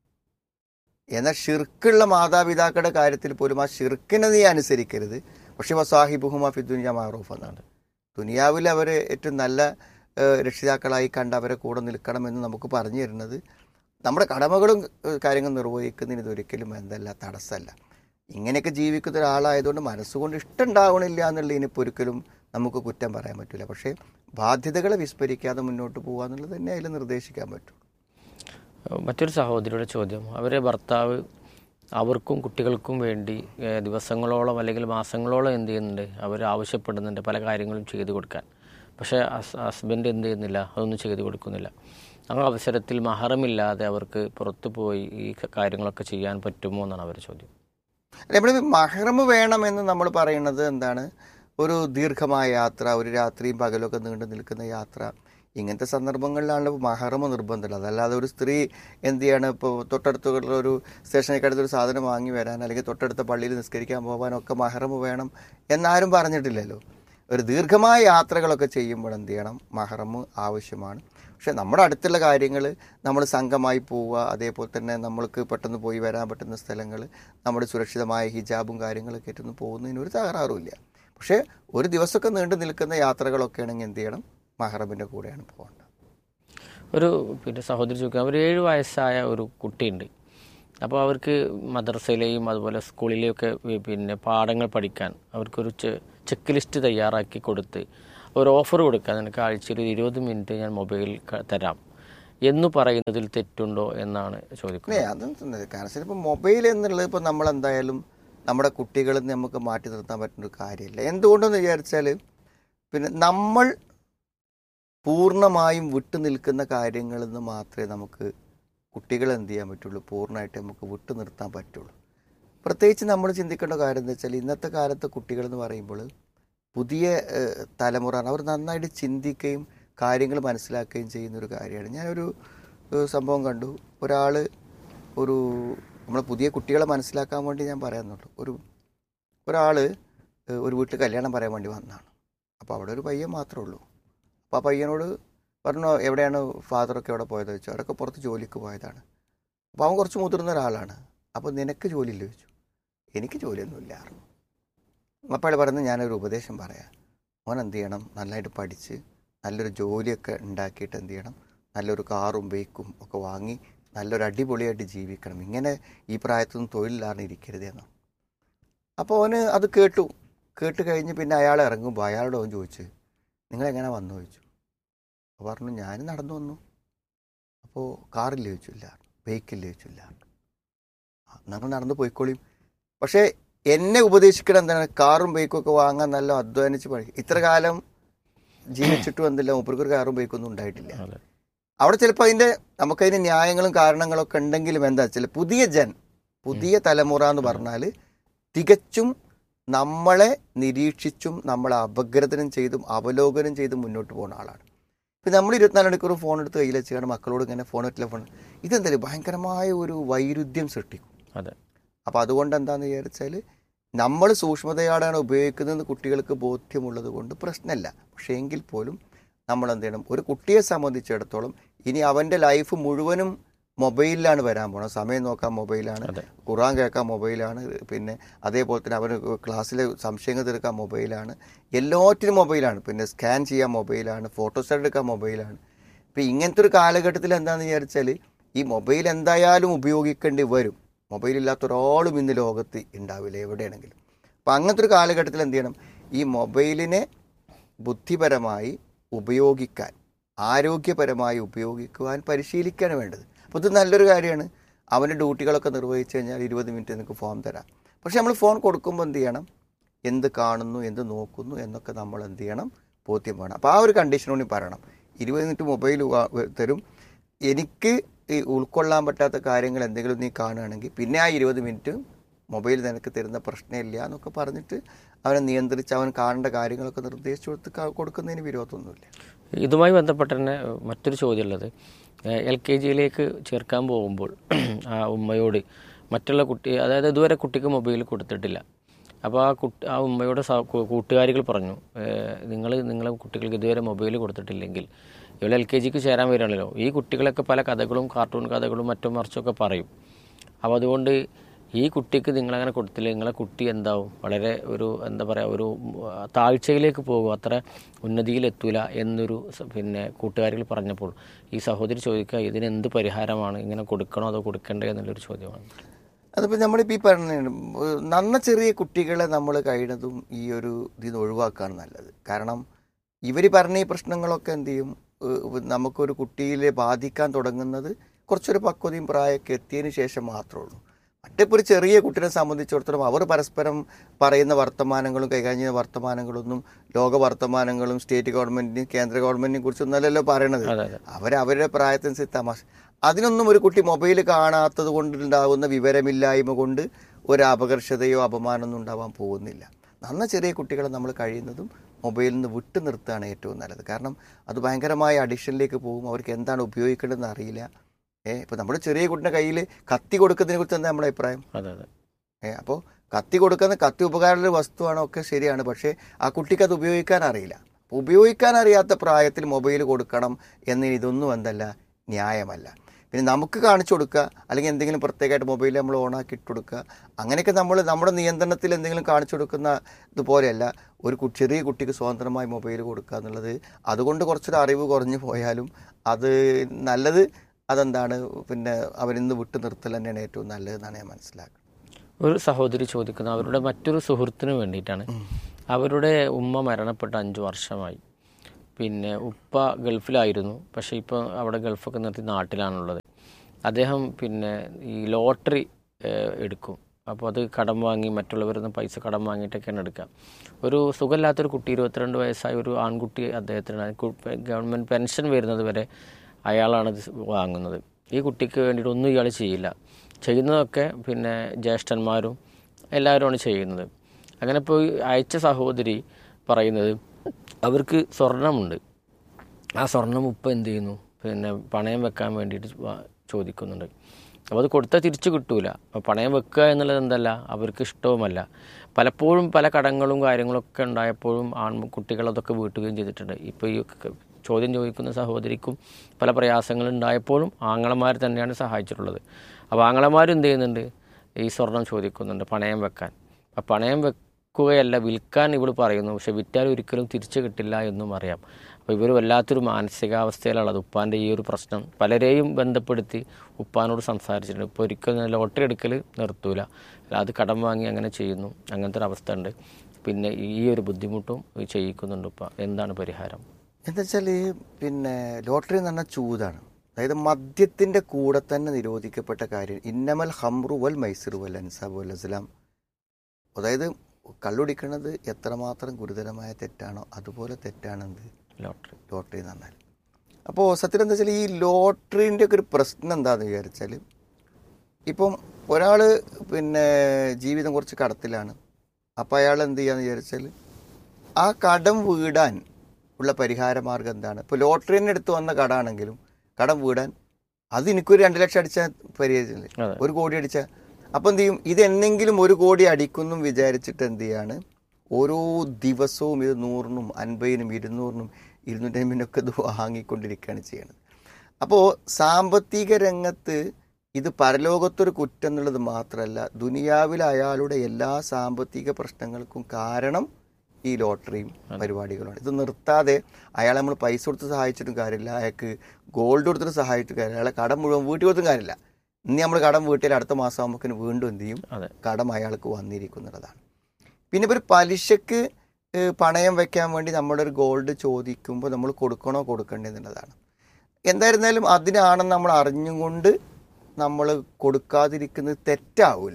എന്നാൽ ഷിർക്കുള്ള മാതാപിതാക്കളുടെ കാര്യത്തിൽ പോലും ആ ഷിർക്കിനെ നീ അനുസരിക്കരുത് പക്ഷെ വസാഹിബുഹുമ ഫി ദുനിയ മാറൂഫ് എന്നാണ് ദുനിയാവിൽ അവർ ഏറ്റവും നല്ല ഏഹ്, രക്ഷിതാക്കളായി കണ്ട് അവരെ കൂടെ നിൽക്കണമെന്ന് നമുക്ക് പറഞ്ഞു തരുന്നത് നമ്മുടെ കടമകളും ഏഹ്, കാര്യങ്ങളും നിർവഹിക്കുന്നതിന് ഇതൊരിക്കലും എന്തല്ല തടസ്സമല്ല ഇങ്ങനെയൊക്കെ ജീവിക്കുന്ന ഒരാളായതുകൊണ്ട് മനസ്സുകൊണ്ട് ഇഷ്ടം ഉണ്ടാവണില്ല എന്നുള്ളതിന് ഇപ്പോൾ ഒരിക്കലും നമുക്ക് കുറ്റം പറയാൻ പറ്റില്ല പക്ഷേ ബാധ്യതകളെ വിസ്മരിക്കാതെ മുന്നോട്ട് പോകുക എന്നുള്ളത് തന്നെ അതിൽ നിർദ്ദേശിക്കാൻ പറ്റും മറ്റൊരു സഹോദരിയുടെ ചോദ്യം അവരെ ഭർത്താവ് അവർക്കും കുട്ടികൾക്കും വേണ്ടി ഏഹ്, ദിവസങ്ങളോളം അല്ലെങ്കിൽ മാസങ്ങളോളം എന്ത് ചെയ്യുന്നുണ്ട് അവർ ആവശ്യപ്പെടുന്നുണ്ട് പല കാര്യങ്ങളും ചെയ്തു കൊടുക്കാൻ പക്ഷേ ഹസ് ഹസ്ബൻഡ് എന്ത് ചെയ്യുന്നില്ല അതൊന്നും ചെയ്തു കൊടുക്കുന്നില്ല ആ അവസരത്തിൽ മഹറമില്ലാതെ അവർക്ക് പുറത്തു പോയി ഈ കാര്യങ്ങളൊക്കെ ചെയ്യാൻ പറ്റുമോ എന്നാണ് അവരുടെ ചോദ്യം നമ്മൾ മഹ്റമ് വേണമെന്ന് നമ്മൾ പറയുന്നത് എന്താണ് ഒരു ദീർഘമായ യാത്ര ഒരു രാത്രിയും പകലൊക്കെ നീണ്ടു നിൽക്കുന്ന യാത്ര ഇങ്ങനത്തെ സന്ദർഭങ്ങളിലാണ് മഹറമ് നിർബന്ധമുള്ളത് അതല്ലാതെ ഒരു സ്ത്രീ എന്ത് ചെയ്യാണ് ഇപ്പോൾ തൊട്ടടുത്തുള്ള ഒരു സ്റ്റേഷനിലേക്ക് അടുത്തൊരു സാധനം വാങ്ങി വരാൻ അല്ലെങ്കിൽ തൊട്ടടുത്ത പള്ളിയിൽ നിസ്കരിക്കാൻ പോകാനൊക്കെ മഹറമ് വേണം എന്നാരും പറഞ്ഞിട്ടില്ലല്ലോ ഒരു ദീർഘമായ യാത്രകളൊക്കെ ചെയ്യുമ്പോൾ എന്ത് ചെയ്യണം മഹറമ് ആവശ്യമാണ് പക്ഷെ നമ്മുടെ അടുത്തുള്ള കാര്യങ്ങൾ നമ്മൾ സംഘമായി പോവുക അതേപോലെ തന്നെ നമ്മൾക്ക് പെട്ടെന്ന് പോയി വരാൻ പറ്റുന്ന സ്ഥലങ്ങൾ നമ്മുടെ സുരക്ഷിതമായ ഹിജാബും കാര്യങ്ങളൊക്കെ ആയിട്ടൊന്നും പോകുന്നതിന് ഒരു തകരാറുമില്ല പക്ഷേ ഒരു ദിവസമൊക്കെ നീണ്ടു നിൽക്കുന്ന യാത്രകളൊക്കെ ആണെങ്കിൽ എന്ത് ചെയ്യണം മഹറമിൻ്റെ കൂടെയാണ് പോകേണ്ടത് ഒരു പിന്നെ സഹോദരി ചോദിക്കുക ഒരു ഏഴ് വയസ്സായ ഒരു കുട്ടിയുണ്ട് അപ്പോൾ അവർക്ക് മദ്രസയിലെയും അതുപോലെ സ്കൂളിലെയും ഒക്കെ വി- പിന്നെ പാഠങ്ങൾ പഠിക്കാൻ അവർക്കൊരു ചെ- ചെക്ക് ലിസ്റ്റ് തയ്യാറാക്കി കൊടുത്ത് ഒരു ഓഫർ കൊടുക്കുക നിനക്ക് ആഴ്ചയിൽ ഒരു ഇരുപത് മിനിറ്റ് ഞാൻ മൊബൈൽ ക- തരാം എന്ന് പറയുന്നതിൽ തെറ്റുണ്ടോ എന്നാണ് ചോദിക്കുന്നത് അല്ലേ അതും തന്നെ. കാരണം ചിലപ്പോൾ മൊബൈൽ എന്നുള്ളത് ഇപ്പോൾ നമ്മൾ എന്തായാലും നമ്മുടെ കുട്ടികളിൽ നിന്ന് നമുക്ക് മാറ്റി നിർത്താൻ പറ്റുന്ന ഒരു കാര്യമില്ല എന്തുകൊണ്ടെന്ന് വിചാരിച്ചാൽ പിന്നെ നമ്മൾ പൂർണ്ണമായും വിട്ടു നിൽക്കുന്ന കാര്യങ്ങളിൽ നിന്ന് മാത്രമേ നമുക്ക് കുട്ടികളെ എന്ത് ചെയ്യാൻ പറ്റുള്ളൂ പൂർണ്ണമായിട്ട് നമുക്ക് വിട്ടു നിർത്താൻ പറ്റുള്ളൂ പ്രത്യേകിച്ച് നമ്മൾ ചിന്തിക്കേണ്ട കാര്യം എന്താ വെച്ചാൽ ഇന്നത്തെ കാലത്തെ കുട്ടികൾ എന്ന് പറയുമ്പോൾ പുതിയ ഏഹ്, തലമുറ അവർ നന്നായിട്ട് ചിന്തിക്കുകയും കാര്യങ്ങൾ മനസ്സിലാക്കുകയും ചെയ്യുന്ന ഒരു കാര്യമാണ് ഞാനൊരു ഏഹ്, സംഭവം കണ്ടു ഒരാൾ ഒരു നമ്മളെ പുതിയ കുട്ടികളെ മനസ്സിലാക്കാൻ വേണ്ടി ഞാൻ പറയാന്നുള്ളൂ ഒരു ഒരാൾ ഒരു വീട്ടിൽ കല്യാണം പറയാൻ വേണ്ടി വന്നതാണ് അപ്പോൾ അവിടെ ഒരു പയ്യൻ മാത്രമേ ഉള്ളൂ അപ്പോൾ ആ പയ്യനോട് പറഞ്ഞു എവിടെയാണ് ഫാദറൊക്കെ എവിടെ പോയത് ചോദിച്ചു അവരൊക്കെ പുറത്ത് ജോലിക്ക് പോയതാണ് അപ്പോൾ അവൻ കുറച്ച് മുതിർന്ന ഒരാളാണ് അപ്പോൾ നിനക്ക് ജോലിയില്ല ചോദിച്ചു എനിക്ക് ജോലിയൊന്നുമില്ല അപ്പോൾ അയാൾ പറയുന്നത് ഞാനൊരു ഉപദേശം പറയാം അവൻ എന്ത് ചെയ്യണം നല്ലതായിട്ട് പഠിച്ച് നല്ലൊരു ജോലിയൊക്കെ ഉണ്ടാക്കിയിട്ട് എന്ത് ചെയ്യണം നല്ലൊരു കാറും ബൈക്കും ഒക്കെ വാങ്ങി നല്ലൊരു അടിപൊളിയായിട്ട് ജീവിക്കണം ഇങ്ങനെ ഈ പ്രായത്തൊന്നും തൊഴിലിലാണ് ഇരിക്കരുത് എന്ന് അപ്പോൾ അവന് അത് കേട്ടു കേട്ട് കഴിഞ്ഞ് പിന്നെ അയാൾ ഇറങ്ങുമ്പോൾ അയാളോട് അവൻ ചോദിച്ചു നിങ്ങൾ എങ്ങനെ വന്നു ചോദിച്ചു അപ്പോൾ പറഞ്ഞു ഞാൻ നടന്നു വന്നു അപ്പോൾ കാറില്ല ചോദിച്ചില്ല ബൈക്കില്ല ചോദിച്ചില്ല നിങ്ങൾ നടന്നു പോയിക്കോളിയും പക്ഷേ എന്നെ ഉപദേശിക്കണം എന്താണ് കാറും ബൈക്കും ഒക്കെ വാങ്ങാൻ നല്ല അധ്വാനിച്ച് പഠിക്കും ഇത്ര കാലം ജീവിച്ചിട്ടും എന്തില്ല മൂപ്പർക്ക് ഒരു കാറും ബൈക്കൊന്നും ഉണ്ടായിട്ടില്ല അതെ അവിടെ ചിലപ്പോൾ അതിൻ്റെ നമുക്കതിന് ന്യായങ്ങളും കാരണങ്ങളൊക്കെ ഉണ്ടെങ്കിലും എന്താ വെച്ചാൽ പുതിയ ജൻ പുതിയ തലമുറ എന്ന് പറഞ്ഞാൽ തികച്ചും നമ്മളെ നിരീക്ഷിച്ചും നമ്മളെ അപഗ്രഥനം ചെയ്തും അവലോകനം ചെയ്തും മുന്നോട്ട് പോകുന്ന ആളാണ് ഇപ്പം നമ്മൾ ഇരുപത്തിനാല് മണിക്കൂർ ഫോൺ എടുത്ത് കയ്യിൽ വെച്ചാണ് മക്കളോട് ഇങ്ങനെ ഫോൺ പറ്റില്ല ഫോൺ ഇതെന്തായാലും ഭയങ്കരമായ ഒരു വൈരുദ്ധ്യം സൃഷ്ടിക്കും അതെ അപ്പോൾ അതുകൊണ്ട് എന്താണെന്ന് വിചാരിച്ചാൽ നമ്മൾ സൂക്ഷ്മതയോടെയാണ് ഉപയോഗിക്കുന്നതെന്ന് കുട്ടികൾക്ക് ബോധ്യമുള്ളത് കൊണ്ട് പ്രശ്നമില്ല പക്ഷേ എങ്കിൽ പോലും നമ്മൾ എന്ത് ചെയ്യണം ഒരു കുട്ടിയെ സംബന്ധിച്ചിടത്തോളം ഇനി അവൻ്റെ ലൈഫ് മുഴുവനും മൊബൈലിലാണ് വരാൻ പോണത് സമയം നോക്കാൻ മൊബൈലാണ് അതെ ഖുറാൻ കേൾക്കാൻ മൊബൈലാണ് പിന്നെ അതേപോലെ തന്നെ അവന് ക്ലാസ്സിലെ സംശയങ്ങൾ തീർക്കാൻ മൊബൈലാണ് എല്ലാറ്റിനും മൊബൈലാണ് പിന്നെ സ്കാൻ ചെയ്യാൻ മൊബൈലാണ് ഫോട്ടോസ് എടുക്കാൻ മൊബൈലാണ് ഇപ്പം ഇങ്ങനത്തെ ഒരു കാലഘട്ടത്തിൽ എന്താണെന്ന് വിചാരിച്ചാൽ ഈ മൊബൈൽ എന്തായാലും ഉപയോഗിക്കേണ്ടി വരും മൊബൈൽ ഇല്ലാത്ത ഒരാളും ഇന്ന് ലോകത്ത് ഉണ്ടാവില്ല എവിടെയാണെങ്കിലും അപ്പം അങ്ങനത്തെ ഒരു കാലഘട്ടത്തിൽ എന്ത് ചെയ്യണം ഈ മൊബൈലിനെ ബുദ്ധിപരമായി ഉപയോഗിക്കാൻ ആരോഗ്യപരമായി ഉപയോഗിക്കുവാൻ പരിശീലിക്കുകയാണ് വേണ്ടത് അപ്പോൾ ഇത് നല്ലൊരു കാര്യമാണ് അവൻ്റെ ഡ്യൂട്ടികളൊക്കെ നിർവഹിച്ചു കഴിഞ്ഞാൽ ഇരുപത് മിനിറ്റ് നിങ്ങൾക്ക് ഫോൺ തരാം പക്ഷെ നമ്മൾ ഫോൺ കൊടുക്കുമ്പോൾ എന്ത് ചെയ്യണം എന്ത് കാണുന്നു എന്ത് നോക്കുന്നു എന്നൊക്കെ നമ്മൾ എന്ത് ചെയ്യണം ബോധ്യം വേണം അപ്പോൾ ആ ഒരു കണ്ടീഷനോട് പറയണം ഇരുപത് മിനിറ്റ് മൊബൈൽ തരും എനിക്ക് ഈ ഉൾക്കൊള്ളാൻ പറ്റാത്ത കാര്യങ്ങൾ എന്തെങ്കിലും നീ കാണുകയാണെങ്കിൽ പിന്നെ ആ ഇരുപത് മിനിറ്റ് മൊബൈൽ നിനക്ക് തരുന്ന പ്രശ്നമില്ല എന്നൊക്കെ പറഞ്ഞിട്ട് അവനെ നിയന്ത്രിച്ച് അവൻ കാണേണ്ട കാര്യങ്ങളൊക്കെ നിർദ്ദേശിച്ചു കൊടുത്ത് ക- കൊടുക്കുന്നതിന് വിരോധമൊന്നുമില്ല ഇതുമായി ബന്ധപ്പെട്ട് തന്നെ മറ്റൊരു ചോദ്യമുള്ളത് എൽ കെ ജിയിലേക്ക് ചേർക്കാൻ പോകുമ്പോൾ ആ ഉമ്മയോട് മറ്റുള്ള കുട്ടി അതായത് ഇതുവരെ കുട്ടിക്ക് മൊബൈൽ കൊടുത്തിട്ടില്ല അപ്പോൾ ആ കുട്ടി ആ ഉമ്മയോട് സ- കൂ- കൂട്ടുകാരികൾ പറഞ്ഞു നിങ്ങൾ നിങ്ങളെ കുട്ടികൾക്ക് ഇതുവരെ മൊബൈൽ കൊടുത്തിട്ടില്ലെങ്കിൽ ഇവിടെ എൽ കെ ജിക്ക് ചേരാൻ വരികയാണല്ലോ ഈ കുട്ടികളൊക്കെ പല കഥകളും കാർട്ടൂൺ കഥകളും മറ്റും മറിച്ചൊക്കെ പറയും അപ്പോൾ അതുകൊണ്ട് ഈ കുട്ടിക്ക് നിങ്ങളങ്ങനെ കൊടുത്തില്ല നിങ്ങളെ കുട്ടി എന്താവും വളരെ ഒരു എന്താ പറയുക ഒരു ഉം, ആ, താഴ്ചയിലേക്ക് പോകും അത്ര ഉന്നതിയിലെത്തൂല എന്നൊരു സ- പിന്നെ കൂട്ടുകാരികൾ പറഞ്ഞപ്പോൾ ഈ സഹോദരി ചോദിക്കുക ഇതിന് എന്ത് പരിഹാരമാണ് ഇങ്ങനെ കൊടുക്കണോ അതോ കൊടുക്കണ്ടേ എന്നുള്ളൊരു ചോദ്യമാണ് അതിപ്പോൾ നമ്മളിപ്പോൾ ഈ പറഞ്ഞ നന്ന ചെറിയ കുട്ടികളെ നമ്മൾ കഴിയുന്നതും ഈ ഒരു ഇതിൽ ഒഴിവാക്കുകയാണ് നല്ലത് കാരണം ഇവർ പറഞ്ഞ ഈ പ്രശ്നങ്ങളൊക്കെ എന്ത് ചെയ്യും ഏഹ് നമുക്കൊരു കുട്ടിയിലെ ബാധിക്കാൻ തുടങ്ങുന്നത് കുറച്ചൊരു പക്വതയും പ്രായമൊക്കെ എത്തിയതിന് ശേഷം മാത്രമേ ഉള്ളൂ മറ്റിപ്പോൾ ഒരു ചെറിയ കുട്ടിനെ സംബന്ധിച്ചിടത്തോളം അവർ പരസ്പരം പറയുന്ന വർത്തമാനങ്ങളും കൈകാര്യം ചെയ്യുന്ന വർത്തമാനങ്ങളൊന്നും ലോക വർത്തമാനങ്ങളും സ്റ്റേറ്റ് ഗവൺമെന്റിനും കേന്ദ്ര ഗവൺമെന്റിനെ കുറിച്ചൊന്നല്ലല്ലോ പറയണത് അതെ അതെ അവർ അവരുടെ പ്രായത്തിനനുസരിച്ച് തമാശ അതിനൊന്നും ഒരു കുട്ടി മൊബൈൽ കാണാത്തത് കൊണ്ടുണ്ടാകുന്ന വിവരമില്ലായ്മ കൊണ്ട് ഒരു അപകർഷതയോ അപമാനമൊന്നും ഉണ്ടാവാൻ പോകുന്നില്ല നന്ന ചെറിയ കുട്ടികളെ നമ്മൾ കഴിയുന്നതും മൊബൈലിൽ നിന്ന് വിട്ടു നിർത്തുകയാണ് ഏറ്റവും നല്ലത് കാരണം അത് ഭയങ്കരമായ അഡിക്ഷനിലേക്ക് പോകും അവർക്ക് എന്താണ് ഉപയോഗിക്കേണ്ടതെന്ന് അറിയില്ല ഏ ഇപ്പോൾ നമ്മുടെ ചെറിയ കുട്ടിയുടെ കയ്യിൽ കത്തി കൊടുക്കുന്നതിനെ കുറിച്ച് എന്താ നമ്മുടെ അഭിപ്രായം അതെ അതെ ഏ അപ്പോൾ കത്തി കൊടുക്കുന്ന കത്തി ഉപകാരമുള്ള വസ്തുവാണോ ഒക്കെ ശരിയാണ് പക്ഷേ ആ കുട്ടിക്ക് അത് ഉപയോഗിക്കാൻ അറിയില്ല അപ്പോൾ ഉപയോഗിക്കാൻ അറിയാത്ത പ്രായത്തിൽ മൊബൈൽ കൊടുക്കണം എന്ന് ഇതൊന്നും എന്തല്ല ന്യായമല്ല പിന്നെ നമുക്ക് കാണിച്ചു കൊടുക്കുക അല്ലെങ്കിൽ എന്തെങ്കിലും പ്രത്യേകമായിട്ട് മൊബൈൽ നമ്മൾ ഓണാക്കി ഇട്ട് കൊടുക്കുക അങ്ങനെയൊക്കെ നമ്മൾ നമ്മുടെ നിയന്ത്രണത്തിൽ എന്തെങ്കിലും കാണിച്ചു കൊടുക്കുന്ന ഇതുപോലെയല്ല ഒരു കു- ചെറിയ കുട്ടിക്ക് സ്വതന്ത്രമായി മൊബൈൽ കൊടുക്കുക എന്നുള്ളത് അതുകൊണ്ട് കുറച്ചൊരു അറിവ് കുറഞ്ഞു പോയാലും അത് നല്ലത് അതെന്താണ് പിന്നെ അവരിന്ന് വിട്ടു നിർത്തൽ തന്നെയാണ് ഏറ്റവും നല്ലതെന്നാണ് ഞാൻ മനസ്സിലാക്കുന്നത് ഒരു സഹോദരി ചോദിക്കുന്നത് അവരുടെ മറ്റൊരു സുഹൃത്തിന് വേണ്ടിയിട്ടാണ് അവരുടെ ഉമ്മ മരണപ്പെട്ട് അഞ്ച് വർഷമായി പിന്നെ ഉപ്പ ഗൾഫിലായിരുന്നു പക്ഷേ ഇപ്പോൾ അവിടെ ഗൾഫൊക്കെ നിർത്തി നാട്ടിലാണുള്ളത് അദ്ദേഹം പിന്നെ ഈ ലോട്ടറി ഏഹ്, എടുക്കും അപ്പോൾ അത് കടം വാങ്ങി മറ്റുള്ളവരിൽ നിന്ന് പൈസ കടം വാങ്ങിയിട്ടൊക്കെയാണ് എടുക്കുക ഒരു സുഖമില്ലാത്തൊരു കുട്ടി ഇരുപത്തിരണ്ട് വയസ്സായ ഒരു ആൺകുട്ടി അദ്ദേഹത്തിന് കു- ഗവൺമെൻറ് പെൻഷൻ വരുന്നത് വരെ അയാളാണ് ഇത് വാങ്ങുന്നത് ഈ കുട്ടിക്ക് വേണ്ടിയിട്ട് ഒന്നും ഇയാൾ ചെയ്യില്ല ചെയ്യുന്നതൊക്കെ പിന്നെ ജ്യേഷ്ഠന്മാരും എല്ലാവരുമാണ് ചെയ്യുന്നത് അങ്ങനെ ഇപ്പോൾ ഈ അയച്ച സഹോദരി പറയുന്നത് അവർക്ക് സ്വർണമുണ്ട് ആ സ്വർണം ഉപ്പ എന്ത് ചെയ്യുന്നു പിന്നെ പണയം വെക്കാൻ വേണ്ടിയിട്ട് വാ- ചോദിക്കുന്നുണ്ട് അപ്പോൾ അത് കൊടുത്താൽ തിരിച്ചു കിട്ടൂല അപ്പോൾ പണയം വെക്കുക എന്നുള്ളത് എന്തല്ല അവർക്ക് ഇഷ്ടവുമല്ല പലപ്പോഴും പല കടങ്ങളും കാര്യങ്ങളൊക്കെ ഉണ്ടായപ്പോഴും ആൺകുട്ടികൾ അതൊക്കെ വീട്ടുകയും ചെയ്തിട്ടുണ്ട് ഇപ്പോൾ ഈ ക- ചോദ്യം ചോദിക്കുന്ന സഹോദരിക്കും പല പ്രയാസങ്ങളും ഉണ്ടായപ്പോഴും ആങ്ങളമാർ തന്നെയാണ് സഹായിച്ചിട്ടുള്ളത് അപ്പോൾ ആങ്ങളമാർ എന്ത് ചെയ്യുന്നുണ്ട് ഈ സ്വർണം ചോദിക്കുന്നുണ്ട് പണയം വെക്കാൻ അപ്പം പണയം വെക്കുകയല്ല വിൽക്കാൻ ഇവൾ പറയുന്നു പക്ഷെ വിറ്റാൽ ഒരിക്കലും തിരിച്ചു കിട്ടില്ല എന്നും അറിയാം അപ്പോൾ ഇവർ വല്ലാത്തൊരു മാനസികാവസ്ഥയിലുള്ളത് ഉപ്പാൻ്റെ ഈ ഒരു പ്രശ്നം പലരെയും ബന്ധപ്പെടുത്തി ഉപ്പാനോട് സംസാരിച്ചിട്ടുണ്ട് ഇപ്പോൾ ഒരിക്കലും ലോട്ടറി എടുക്കൽ നിർത്തൂല അത് കടം വാങ്ങി അങ്ങനെ ചെയ്യുന്നു അങ്ങനത്തെ ഒരു അവസ്ഥ ഉണ്ട് പിന്നെ ഈ ഒരു ബുദ്ധിമുട്ടും ചെയ്യിക്കുന്നുണ്ട് ഉപ്പ എന്താണ് പരിഹാരം എന്താ വെച്ചാൽ പിന്നെ ലോട്ടറി എന്ന് പറഞ്ഞാൽ ചൂതാണ് അതായത് മദ്യത്തിന്റെ കൂടെ തന്നെ നിരോധിക്കപ്പെട്ട കാര്യം ഇന്നമൽ ഹംറു വൽ മൈസിറു വൽ അൻസാബ് വൽ അസ്ലാം അതായത് കള്ളുടിക്കുന്നത് എത്രമാത്രം ഗുരുതരമായ തെറ്റാണോ അതുപോലെ തെറ്റാണെന്ത് ലോട്ടറി ലോട്ടറി എന്ന് പറഞ്ഞാൽ അപ്പോൾ സത്യം എന്താ വെച്ചാൽ ഈ ലോട്ടറീൻ്റെ ഒക്കെ ഒരു പ്രശ്നം എന്താണെന്ന് വിചാരിച്ചാൽ ഇപ്പം ഒരാൾ പിന്നെ ജീവിതം കുറച്ച് കടത്തിലാണ് അപ്പോൾ അയാൾ എന്ത് ചെയ്യാന്ന് വിചാരിച്ചാൽ ആ കടം വീടാൻ ഉള്ള പരിഹാര മാർഗം എന്താണ് ഇപ്പോൾ ലോട്ടറിന് എടുത്ത് വന്ന കടാണെങ്കിലും കടം വീടാൻ അത് എനിക്കൊരു രണ്ട് ലക്ഷം അടിച്ചാൽ പരിഹരിച്ചില്ലേ അതെ ഒരു കോടി അടിച്ചാൽ അപ്പം എന്ത് ചെയ്യും ഇത് എന്നെങ്കിലും ഒരു കോടി അടിക്കുന്നും വിചാരിച്ചിട്ട് എന്ത് ചെയ്യാണ് ഓരോ ദിവസവും ഇത് നൂറിനും അൻപതിനും ഇരുന്നൂറിനും ഇരുന്നൂറ്റമ്പതിനൊക്കെ ഇത് വാങ്ങിക്കൊണ്ടിരിക്കുകയാണ് ചെയ്യുന്നത് അപ്പോൾ സാമ്പത്തിക രംഗത്ത് ഇത് പരലോകത്തൊരു കുറ്റം എന്നുള്ളത് മാത്രമല്ല ദുനിയാവിൽ അയാളുടെ എല്ലാ സാമ്പത്തിക പ്രശ്നങ്ങൾക്കും കാരണം ഈ ലോട്ടറിയും പരിപാടികളുമാണ് ഇത് നിർത്താതെ അയാളെ നമ്മൾ പൈസ കൊടുത്ത് സഹായിച്ചിട്ടും കാര്യമില്ല അയാൾക്ക് ഗോൾഡ് കൊടുത്തിട്ട് സഹായിച്ചിട്ട് കാര്യമില്ല അയാളെ കടം മുഴുവൻ വീട്ടിൽ കൊടുത്തും കാര്യമില്ല ഇനി നമ്മൾ കടം വീട്ടിൽ അടുത്ത മാസം ആകുമ്പോൾ വീണ്ടും എന്ത് ചെയ്യും അതെ കടം അയാൾക്ക് വന്നിരിക്കുന്നതാണ് പിന്നെ ഇവർ പലിശക്ക് ഏഹ്, പണയം വെക്കാൻ വേണ്ടി നമ്മളൊരു ഗോൾഡ് ചോദിക്കുമ്പോൾ നമ്മൾ കൊടുക്കണോ കൊടുക്കണ്ടേ എന്നുള്ളതാണ് എന്തായിരുന്നാലും അതിനാണെന്ന് നമ്മൾ അറിഞ്ഞും കൊണ്ട് നമ്മൾ കൊടുക്കാതിരിക്കുന്നത് തെറ്റാവൂല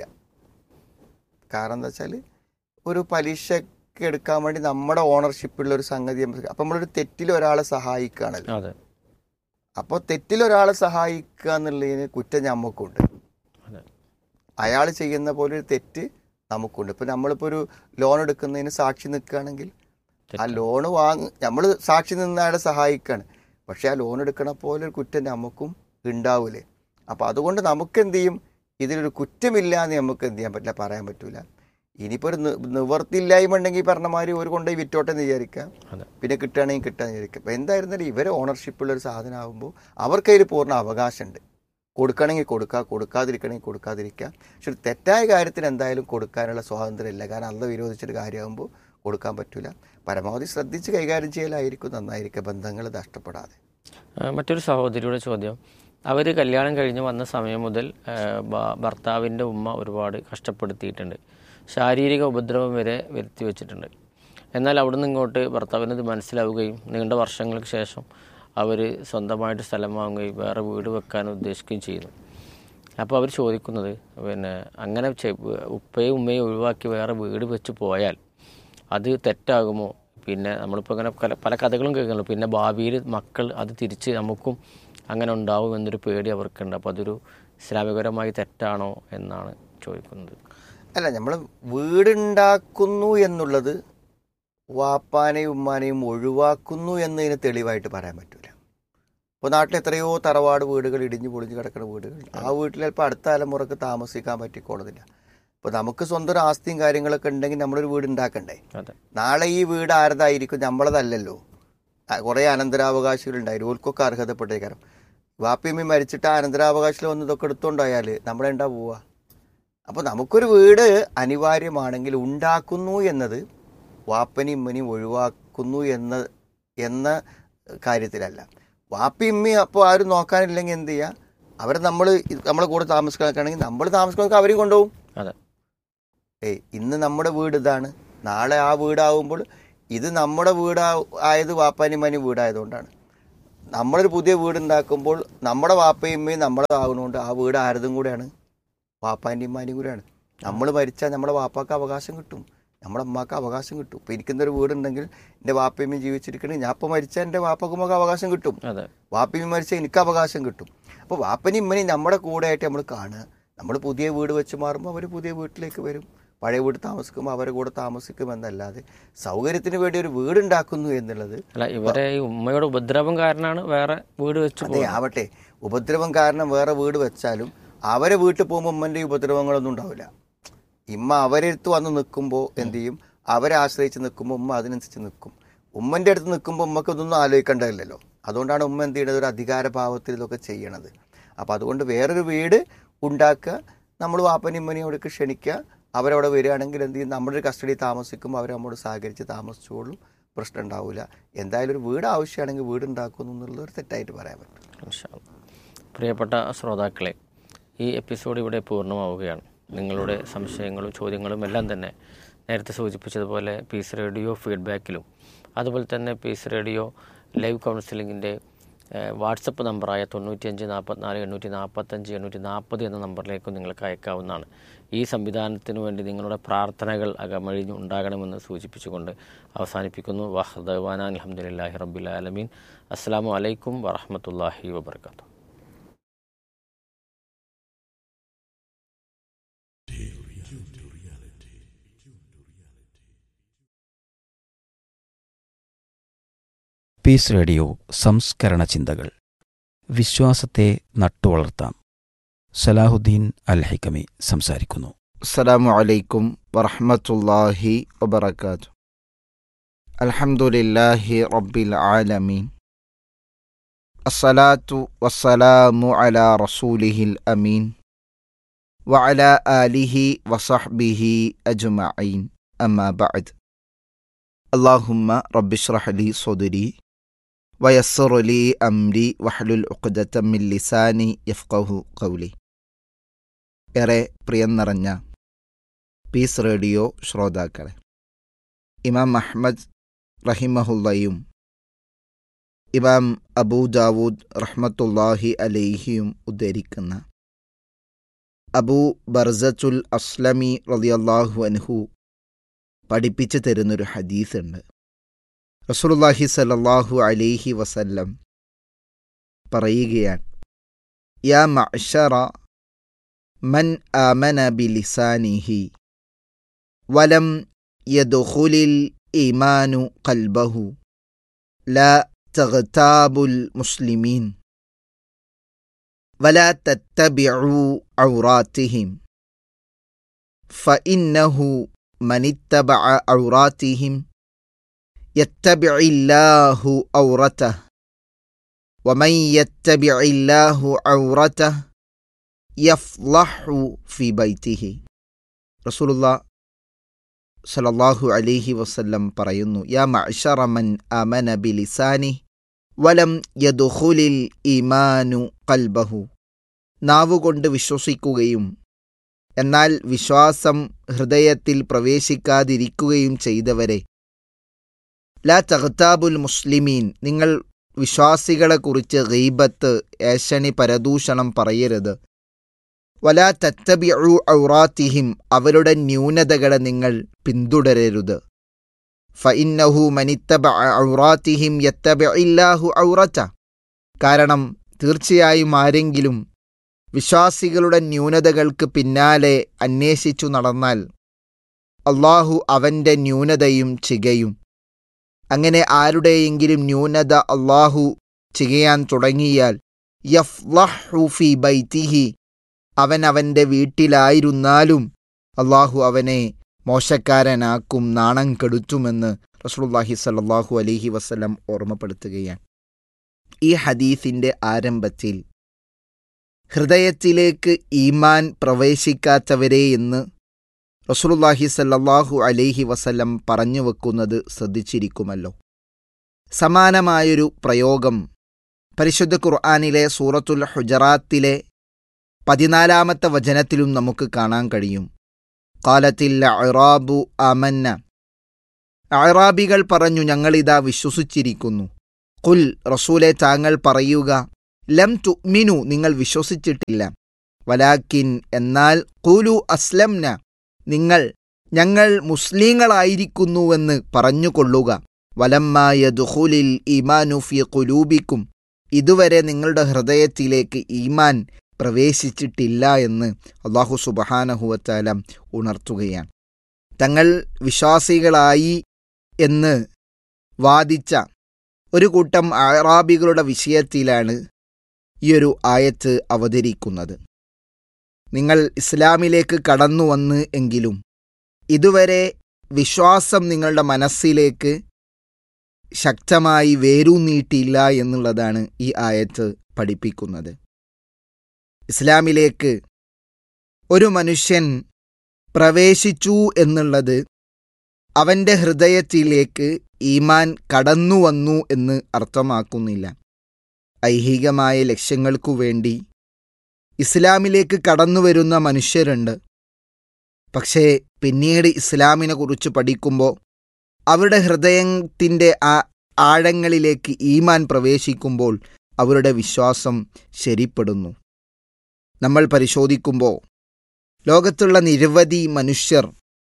കാരണം എന്താ വെച്ചാൽ ഒരു പലിശക്ക് എടുക്കാൻ വേണ്ടി നമ്മുടെ ഓണർഷിപ്പുള്ള ഒരു സംഗതി നമുക്ക് അപ്പം നമ്മളൊരു തെറ്റിൽ ഒരാളെ സഹായിക്കുകയാണല്ലോ അതെ അപ്പോൾ തെറ്റിൽ ഒരാളെ സഹായിക്കുക എന്നുള്ളതിന് കുറ്റം ഞമ്മക്കുണ്ട് അതെ അയാൾ ചെയ്യുന്ന പോലെ ഒരു തെറ്റ് നമുക്കുണ്ട് ഇപ്പം നമ്മളിപ്പോൾ ഒരു ലോൺ എടുക്കുന്നതിന് സാക്ഷി നിൽക്കുകയാണെങ്കിൽ ആ ലോൺ വാങ്ങ നമ്മൾ സാക്ഷി നിന്ന് അയാളെ സഹായിക്കുകയാണ് പക്ഷേ ആ ലോൺ എടുക്കണ പോലെ ഒരു കുറ്റം നമുക്കും ഉണ്ടാവൂലേ അപ്പോൾ അതുകൊണ്ട് നമുക്ക് എന്ത് ചെയ്യും ഇതിലൊരു കുറ്റമില്ല എന്ന് നമുക്ക് എന്ത് ചെയ്യാൻ പറ്റില്ല പറയാൻ പറ്റൂല ഇനിയിപ്പോൾ ഒരു നി- നിവർത്തിയില്ലായ്മ ഉണ്ടെങ്കിൽ ഈ പറഞ്ഞ മാതിരി ഒരു കൊണ്ടുപോയി വിറ്റോട്ടെ എന്ന് വിചാരിക്കാം അതെ പിന്നെ കിട്ടുകയാണെങ്കിൽ കിട്ടാന്ന് വിചാരിക്കാം അപ്പോൾ എന്തായിരുന്നാലും ഇവരെ ഓണർഷിപ്പുള്ള ഒരു സാധനമാകുമ്പോൾ അവർക്കതിൽ പൂർണ്ണ അവകാശമുണ്ട് കൊടുക്കണമെങ്കിൽ കൊടുക്കുക കൊടുക്കാതിരിക്കണമെങ്കിൽ കൊടുക്കാതിരിക്കുക പക്ഷെ ഒരു തെറ്റായ കാര്യത്തിന് എന്തായാലും കൊടുക്കാനുള്ള സ്വാതന്ത്ര്യം ഇല്ല കാരണം അന്ന് വിരോധിച്ചൊരു കാര്യമാകുമ്പോൾ കൊടുക്കാൻ പറ്റില്ല പരമാവധി ശ്രദ്ധിച്ച് കൈകാര്യം ചെയ്യലായിരിക്കും നന്നായിരിക്കുക ബന്ധങ്ങൾ നഷ്ടപ്പെടാതെ ആ, മറ്റൊരു സഹോദരിയുടെ ചോദ്യം അവർ കല്യാണം കഴിഞ്ഞ് വന്ന സമയം മുതൽ ഭർത്താവിൻ്റെ ഉമ്മ ഒരുപാട് കഷ്ടപ്പെടുത്തിയിട്ടുണ്ട് ശാരീരിക ഉപദ്രവം വരെ വരുത്തി വെച്ചിട്ടുണ്ട് എന്നാൽ അവിടുന്ന് ഇങ്ങോട്ട് ഭർത്താവിന് ഇത് മനസ്സിലാവുകയും നീണ്ട വർഷങ്ങൾക്ക് ശേഷം അവർ സ്വന്തമായിട്ട് സ്ഥലം വാങ്ങുകയും വേറെ വീട് വെക്കാൻ ഉദ്ദേശിക്കുകയും ചെയ്യുന്നു അപ്പോൾ അവർ ചോദിക്കുന്നത് പിന്നെ അങ്ങനെ ചെ- ഉപ്പയും ഉമ്മയും ഒഴിവാക്കി വേറെ വീട് വെച്ച് പോയാൽ അത് തെറ്റാകുമോ പിന്നെ നമ്മളിപ്പോൾ ഇങ്ങനെ പല പല കഥകളും കേൾക്കുന്നുള്ളൂ പിന്നെ ഭാവിയിൽ മക്കൾ അത് തിരിച്ച് നമുക്കും അങ്ങനെ ഉണ്ടാവും എന്നൊരു പേടി അവർക്കുണ്ട് അപ്പോൾ അതൊരു ഇസ്ലാമികപരമായി തെറ്റാണോ എന്നാണ് ചോദിക്കുന്നത് അല്ല നമ്മൾ വീടുണ്ടാക്കുന്നു എന്നുള്ളത് വാപ്പാനെയും ഉമ്മാനെയും ഒഴിവാക്കുന്നു എന്നതിന് തെളിവായിട്ട് പറയാൻ പറ്റൂല ഇപ്പോൾ നാട്ടിൽ എത്രയോ തറവാട് വീടുകൾ ഇടിഞ്ഞു പൊളിഞ്ഞ് കിടക്കുന്ന വീടുകൾ ആ വീട്ടിൽ ചിലപ്പോൾ അടുത്ത തലമുറക്ക് താമസിക്കാൻ പറ്റിക്കോളന്നില്ല ഇപ്പോൾ നമുക്ക് സ്വന്തം ഒരു ആസ്തിയും കാര്യങ്ങളൊക്കെ ഉണ്ടെങ്കിൽ നമ്മളൊരു വീട് ഉണ്ടാക്കണ്ടേ അതെ നാളെ ഈ വീട് ആരതായിരിക്കും നമ്മളതല്ലല്ലോ ആ, കുറേ അനന്തരാവകാശികൾ ഉണ്ടായിരുന്നു ഓൽക്കൊക്കെ അർഹതപ്പെട്ടേക്കാരം വാപ്പിയമ്മി മരിച്ചിട്ട് ആ അനന്തരാവകാശികൾ വന്ന് ഇതൊക്കെ എടുത്തോണ്ടായാൽ നമ്മളെന്താ പോവുക അപ്പോൾ നമുക്കൊരു വീട് അനിവാര്യമാണെങ്കിൽ ഉണ്ടാക്കുന്നു എന്നത് വാപ്പനെയും ഉമ്മനെയും ഒഴിവാക്കുന്നു എന്ന എന്ന കാര്യത്തിലല്ല വാപ്പി ഉമ്മി അപ്പോൾ ആരും നോക്കാനില്ലെങ്കിൽ എന്ത് ചെയ്യുക അവരെ നമ്മൾ നമ്മളെ കൂടെ താമസിക്കാണെങ്കിൽ നമ്മൾ താമസിക്കണമെങ്കിൽ അവരെയും കൊണ്ടുപോകും അതെ ഏയ് ഇന്ന് നമ്മുടെ വീട് ഇതാണ് നാളെ ആ വീടാവുമ്പോൾ ഇത് നമ്മുടെ വീട് ആയത് വാപ്പാനും മനും വീടായതുകൊണ്ടാണ് നമ്മളൊരു പുതിയ വീട് ഉണ്ടാക്കുമ്പോൾ നമ്മുടെ വാപ്പയും ഉമ്മയും നമ്മളെ ആകുന്നതുകൊണ്ട് ആ വീട് ആരതും കൂടെയാണ് വാപ്പാൻ്റെയും ഉമ്മാൻ്റെയും കൂടെയാണ് നമ്മൾ മരിച്ചാൽ നമ്മുടെ വാപ്പാക്ക് അവകാശം കിട്ടും നമ്മുടെ അമ്മക്ക് അവകാശം കിട്ടും ഇപ്പോൾ എനിക്കുന്നൊരു വീടുണ്ടെങ്കിൽ എൻ്റെ വാപ്പയമ്മയും ജീവിച്ചിരിക്കണമെങ്കിൽ ഞാൻ ഇപ്പോൾ മരിച്ചാൽ എൻ്റെ വാപ്പക്കുമ്മക്ക് അവകാശം കിട്ടും അതെ വാപ്പയും മരിച്ചാൽ എനിക്ക് അവകാശം കിട്ടും അപ്പോൾ വാപ്പനും ഇമ്മനെയും നമ്മുടെ കൂടെ ആയിട്ട് നമ്മൾ കാണുക നമ്മൾ പുതിയ വീട് വെച്ച് മാറുമ്പോൾ അവർ പുതിയ വീട്ടിലേക്ക് വരും പഴയ വീട് താമസിക്കുമ്പോൾ അവരെ കൂടെ താമസിക്കുമെന്നല്ലാതെ സൗകര്യത്തിന് വേണ്ടി ഒരു വീടുണ്ടാക്കുന്നു എന്നുള്ളത് അല്ല ഇവരെ ഈ ഉമ്മയുടെ ഉപദ്രവം കാരണമാണ് വേറെ വീട് വെച്ച് അതെ പോകുന്നത് ആവട്ടെ ഉപദ്രവം കാരണം വേറെ വീട് വെച്ചാലും അവരെ വീട്ടിൽ പോകുമ്പോൾ ഉമ്മൻ്റെ ഈ ഉപദ്രവങ്ങളൊന്നും ഉണ്ടാവില്ല ഇമ്മ അവരെ അടുത്ത് വന്ന് നിൽക്കുമ്പോൾ എന്ത് ചെയ്യും അവരെ ആശ്രയിച്ച് നിൽക്കുമ്പോൾ ഉമ്മ അതിനനുസരിച്ച് നിൽക്കും ഉമ്മൻ്റെ അടുത്ത് നിൽക്കുമ്പോൾ ഉമ്മക്ക് ഇതൊന്നും ആലോചിക്കേണ്ടതില്ലല്ലോ അതുകൊണ്ടാണ് ഉമ്മ എന്ത് ചെയ്യുന്നത് ഒരു അധികാര ഭാവത്തിൽ ഇതൊക്കെ ചെയ്യണത് അപ്പോൾ അതുകൊണ്ട് വേറൊരു വീട് ഉണ്ടാക്കുക നമ്മൾ വാപ്പനും ഉമ്മനെയും അവിടേക്ക് ക്ഷണിക്കുക അവരവിടെ വരികയാണെങ്കിൽ എന്ത് ചെയ്യും നമ്മുടെ ഒരു കസ്റ്റഡി താമസിക്കുമ്പോൾ അവർ നമ്മോട് സഹകരിച്ച് താമസിച്ചോളും പ്രശ്നം ഉണ്ടാവില്ല എന്തായാലും ഒരു വീട് ആവശ്യമാണെങ്കിൽ വീട് ഉണ്ടാക്കുന്നു എന്നുള്ളത് ഒരു തെറ്റായിട്ട് പറയാൻ പറ്റും ഇൻഷാ അല്ലാ. പ്രിയപ്പെട്ട ശ്രോതാക്കളെ ഈ എപ്പിസോഡ് ഇവിടെ പൂർണ്ണമാവുകയാണ് നിങ്ങളുടെ സംശയങ്ങളും ചോദ്യങ്ങളും എല്ലാം തന്നെ നേരത്തെ സൂചിപ്പിച്ചതുപോലെ പീസ് റേഡിയോ ഫീഡ്ബാക്കിലും അതുപോലെ തന്നെ പീസ് റേഡിയോ ലൈവ് കൗൺസിലിങ്ങിൻ്റെ വാട്സപ്പ് നമ്പറായ തൊണ്ണൂറ്റിയഞ്ച് നാൽപ്പത്തിനാല് എണ്ണൂറ്റി നാൽപ്പത്തഞ്ച് എണ്ണൂറ്റി നാൽപ്പത് എന്ന നമ്പറിലേക്ക് നിങ്ങൾക്ക് അയക്കാവുന്നതാണ് ഈ സംവിധാനത്തിന് വേണ്ടി നിങ്ങളുടെ പ്രാർത്ഥനകൾ അകമഴിഞ്ഞ് ഉണ്ടാകണമെന്ന് സൂചിപ്പിച്ചുകൊണ്ട് അവസാനിപ്പിക്കുന്നു വഹദവാന അലഹമുല്ലാഹി റബ്ബിൽ ആലമീൻ അസ്സാം വലൈക്കും വറഹമത്തല്ലാഹി വബർക്കാത്തു പീസ് റേഡിയോ സംസ്കരണ ചിന്തകൾ വിശ്വാസത്തെ നട്ടുവളർത്താം സലാഹുദ്ദീൻ അൽ ഹൈക്കമി സംസാരിക്കുന്നു السلام عليكم ورحمة الله وبركاته الحمد لله رب العالمين الصلاة والسلام على رسوله الأمين وعلى آله وصحبه أجمعين أما بعد اللهم رب اشرح لي صدري ويسر لي أمري واحلل عقدة من لساني يفقه قولي ഏറെ പ്രിയം നിറഞ്ഞ പീസ് റേഡിയോ ശ്രോതാക്കളെ ഇമാം അഹ്മദ് റഹിമഹുല്ലയും ഇമാം അബൂ ദാവൂദ് റഹ്മത്തുല്ലാഹി അലൈഹിയും ഉദ്ധരിക്കുന്ന അബൂ ബർസത്തുൽ അസ്ലമി റളിയല്ലാഹു അൻഹു പഠിപ്പിച്ചു തരുന്നൊരു ഹദീസ് ഉണ്ട് റസൂലുള്ളാഹി സല്ലല്ലാഹു അലൈഹി വസല്ലം പറയുകയാണ് യാ മഅ്ശറ من آمن بلسانه ولم يدخل الإيمان قلبه لا تغتابوا المسلمين ولا تتبعوا عوراتهم فإنه من اتبع عوراتهم يتبع الله عورته ومن يتبع الله عورته യഫ്ലഹു ഫി ബൈത്തിഹി റസൂലുള്ള സലല്ലാഹു അലൈഹി വസല്ലം പറയുന്നു യാ മഅ്ശറ മൻ അമന ബിലിസാനി വലം യദുഖുലിൽ ഈമാനു കൽബഹു നാവുകൊണ്ട് വിശ്വസിക്കുകയും എന്നാൽ വിശ്വാസം ഹൃദയത്തിൽ പ്രവേശിക്കാതിരിക്കുകയും ചെയ്തവരെ ലാ തഖ്താബുൽ മുസ്ലിമീൻ നിങ്ങൾ വിശ്വാസികളെക്കുറിച്ച് ഗീബത്ത് ഏഷണി പരദൂഷണം പറയരുത് വലാ തത്തബിഉ ഔറാത്തിഹിം അവരുടെ ന്യൂനതകളെ നിങ്ങൾ പിന്തുടരരുത് ഫഇന്നഹു മനിത്തബ ഔറാത്തിഹിം യത്തബിഇല്ലാഹു ഔറത്ത കാരണം തീർച്ചയായും ആരെങ്കിലും വിശ്വാസികളുടെ ന്യൂനതകൾക്ക് പിന്നാലെ അന്വേഷിച്ചു നടന്നാൽ അള്ളാഹു അവൻ്റെ ന്യൂനതയും ചികയും അങ്ങനെ ആരുടെയെങ്കിലും ന്യൂനത അള്ളാഹു ചികയാൻ തുടങ്ങിയാൽ യഫ്ലഹു ഫി ബൈത്തിഹി അവൻ അവൻ്റെ വീട്ടിലായിരുന്നാലും അള്ളാഹു അവനെ മോശക്കാരനാക്കും നാണം കെടുത്തുമെന്ന് റസൂലുള്ളാഹി സല്ലല്ലാഹു അലൈഹി വസല്ലം ഓർമ്മപ്പെടുത്തുകയാണ് ഈ ഹദീസിൻ്റെ ആരംഭത്തിൽ ഹൃദയത്തിലേക്ക് ഈമാൻ പ്രവേശിക്കാത്തവരെ എന്ന് റസൂലുള്ളാഹി സല്ലല്ലാഹു അലൈഹി വസല്ലം പറഞ്ഞു വെക്കുന്നത് ശ്രദ്ധിച്ചിരിക്കുമല്ലോ സമാനമായൊരു പ്രയോഗം പരിശുദ്ധ ഖുർആാനിലെ സൂറത്തുൽ ഹുജറാത്തിലെ പതിനാലാമത്തെ വചനത്തിലും നമുക്ക് കാണാൻ കഴിയും കാലത്തിൽ അറാബു അമന്ന അറാബികൾ പറഞ്ഞു ഞങ്ങളിതാ വിശ്വസിച്ചിരിക്കുന്നു കുൽ റസൂലെ താങ്കൾ പറയുക ലം തുമിനു നിങ്ങൾ വിശ്വസിച്ചിട്ടില്ല വലാക്കിൻ എന്നാൽ കുലു അസ്ലംന നിങ്ങൾ ഞങ്ങൾ മുസ്ലിങ്ങളായിരിക്കുന്നുവെന്ന് പറഞ്ഞുകൊള്ളുക വലമ്മായ ദുഹുലിൽ ഈമാനു ഫി കുലൂബിക്കും ഇതുവരെ നിങ്ങളുടെ ഹൃദയത്തിലേക്ക് ഈമാൻ പ്രവേശിച്ചിട്ടില്ല എന്ന് അള്ളാഹു സുബഹാനഹുവത്താല ഉണർത്തുകയാണ് തങ്ങൾ വിശ്വാസികളായി എന്ന് വാദിച്ച ഒരു കൂട്ടം അറാബികളുടെ വിഷയത്തിലാണ് ഈയൊരു ആയത്ത് അവതരിക്കുന്നത് നിങ്ങൾ ഇസ്ലാമിലേക്ക് കടന്നു വന്ന് എങ്കിലും ഇതുവരെ വിശ്വാസം നിങ്ങളുടെ മനസ്സിലേക്ക് ശക്തമായി വേരൂന്നിയിട്ടില്ല എന്നുള്ളതാണ് ഈ ആയത്ത് പഠിപ്പിക്കുന്നത് ഇസ്ലാമിലേക്ക് ഒരു മനുഷ്യൻ പ്രവേശിച്ചു എന്നുള്ളത് അവൻ്റെ ഹൃദയത്തിലേക്ക് ഈമാൻ കടന്നു വന്നു എന്ന് അർത്ഥമാക്കുന്നില്ല ഐഹികമായ ലക്ഷ്യങ്ങൾക്കു വേണ്ടി ഇസ്ലാമിലേക്ക് കടന്നു വരുന്ന മനുഷ്യരുണ്ട് പക്ഷേ പിന്നീട് ഇസ്ലാമിനെ കുറിച്ച് പഠിക്കുമ്പോൾ അവരുടെ ഹൃദയത്തിൻ്റെ ആ ആഴങ്ങളിലേക്ക് ഈമാൻ പ്രവേശിക്കുമ്പോൾ അവരുടെ വിശ്വാസം ശരിപ്പെടുന്നു നമ്മൾ പരിശോധിക്കുമ്പോൾ ലോകത്തുള്ള നിരവധി മനുഷ്യർ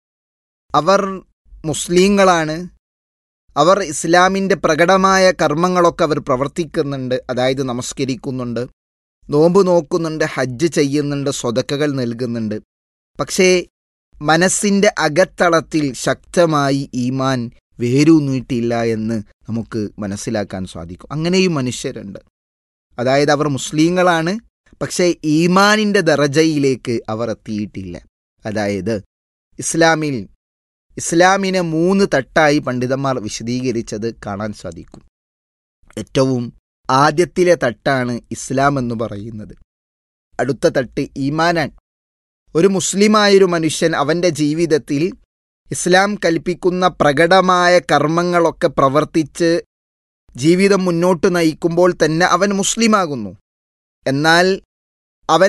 അവർ മുസ്ലിങ്ങളാണ് അവർ ഇസ്ലാമിൻ്റെ പ്രകടമായ കർമ്മങ്ങളൊക്കെ അവർ പ്രവർത്തിക്കുന്നുണ്ട് അതായത് നമസ്കരിക്കുന്നുണ്ട് നോമ്പ് നോക്കുന്നുണ്ട് ഹജ്ജ് ചെയ്യുന്നുണ്ട് സ്വതക്കകൾ നൽകുന്നുണ്ട് പക്ഷേ മനസ്സിൻ്റെ അകത്തളത്തിൽ ശക്തമായി ഈമാൻ വേരൂന്നിട്ടില്ല എന്ന് നമുക്ക് മനസ്സിലാക്കാൻ സാധിക്കും അങ്ങനെയും മനുഷ്യരുണ്ട് അതായത് അവർ മുസ്ലിങ്ങളാണ് പക്ഷേ ഈമാനിൻ്റെ ദറജയിലേക്ക് അവർ എത്തിയിട്ടില്ല അതായത് ഇസ്ലാമിൽ ഇസ്ലാമിനെ മൂന്ന് തട്ടായി പണ്ഡിതന്മാർ വിശദീകരിച്ചത് കാണാൻ സാധിക്കും ഏറ്റവും ആദ്യത്തിലെ തട്ടാണ് ഇസ്ലാം എന്ന് പറയുന്നത് അടുത്ത തട്ട് ഈമാനാൻ ഒരു മുസ്ലിമായൊരു മനുഷ്യൻ അവൻ്റെ ജീവിതത്തിൽ ഇസ്ലാം കൽപ്പിക്കുന്ന പ്രകടമായ കർമ്മങ്ങളൊക്കെ പ്രവർത്തിച്ച് ജീവിതം മുന്നോട്ട് നയിക്കുമ്പോൾ തന്നെ അവൻ മുസ്ലിമാകുന്നു എന്നാൽ അവൻ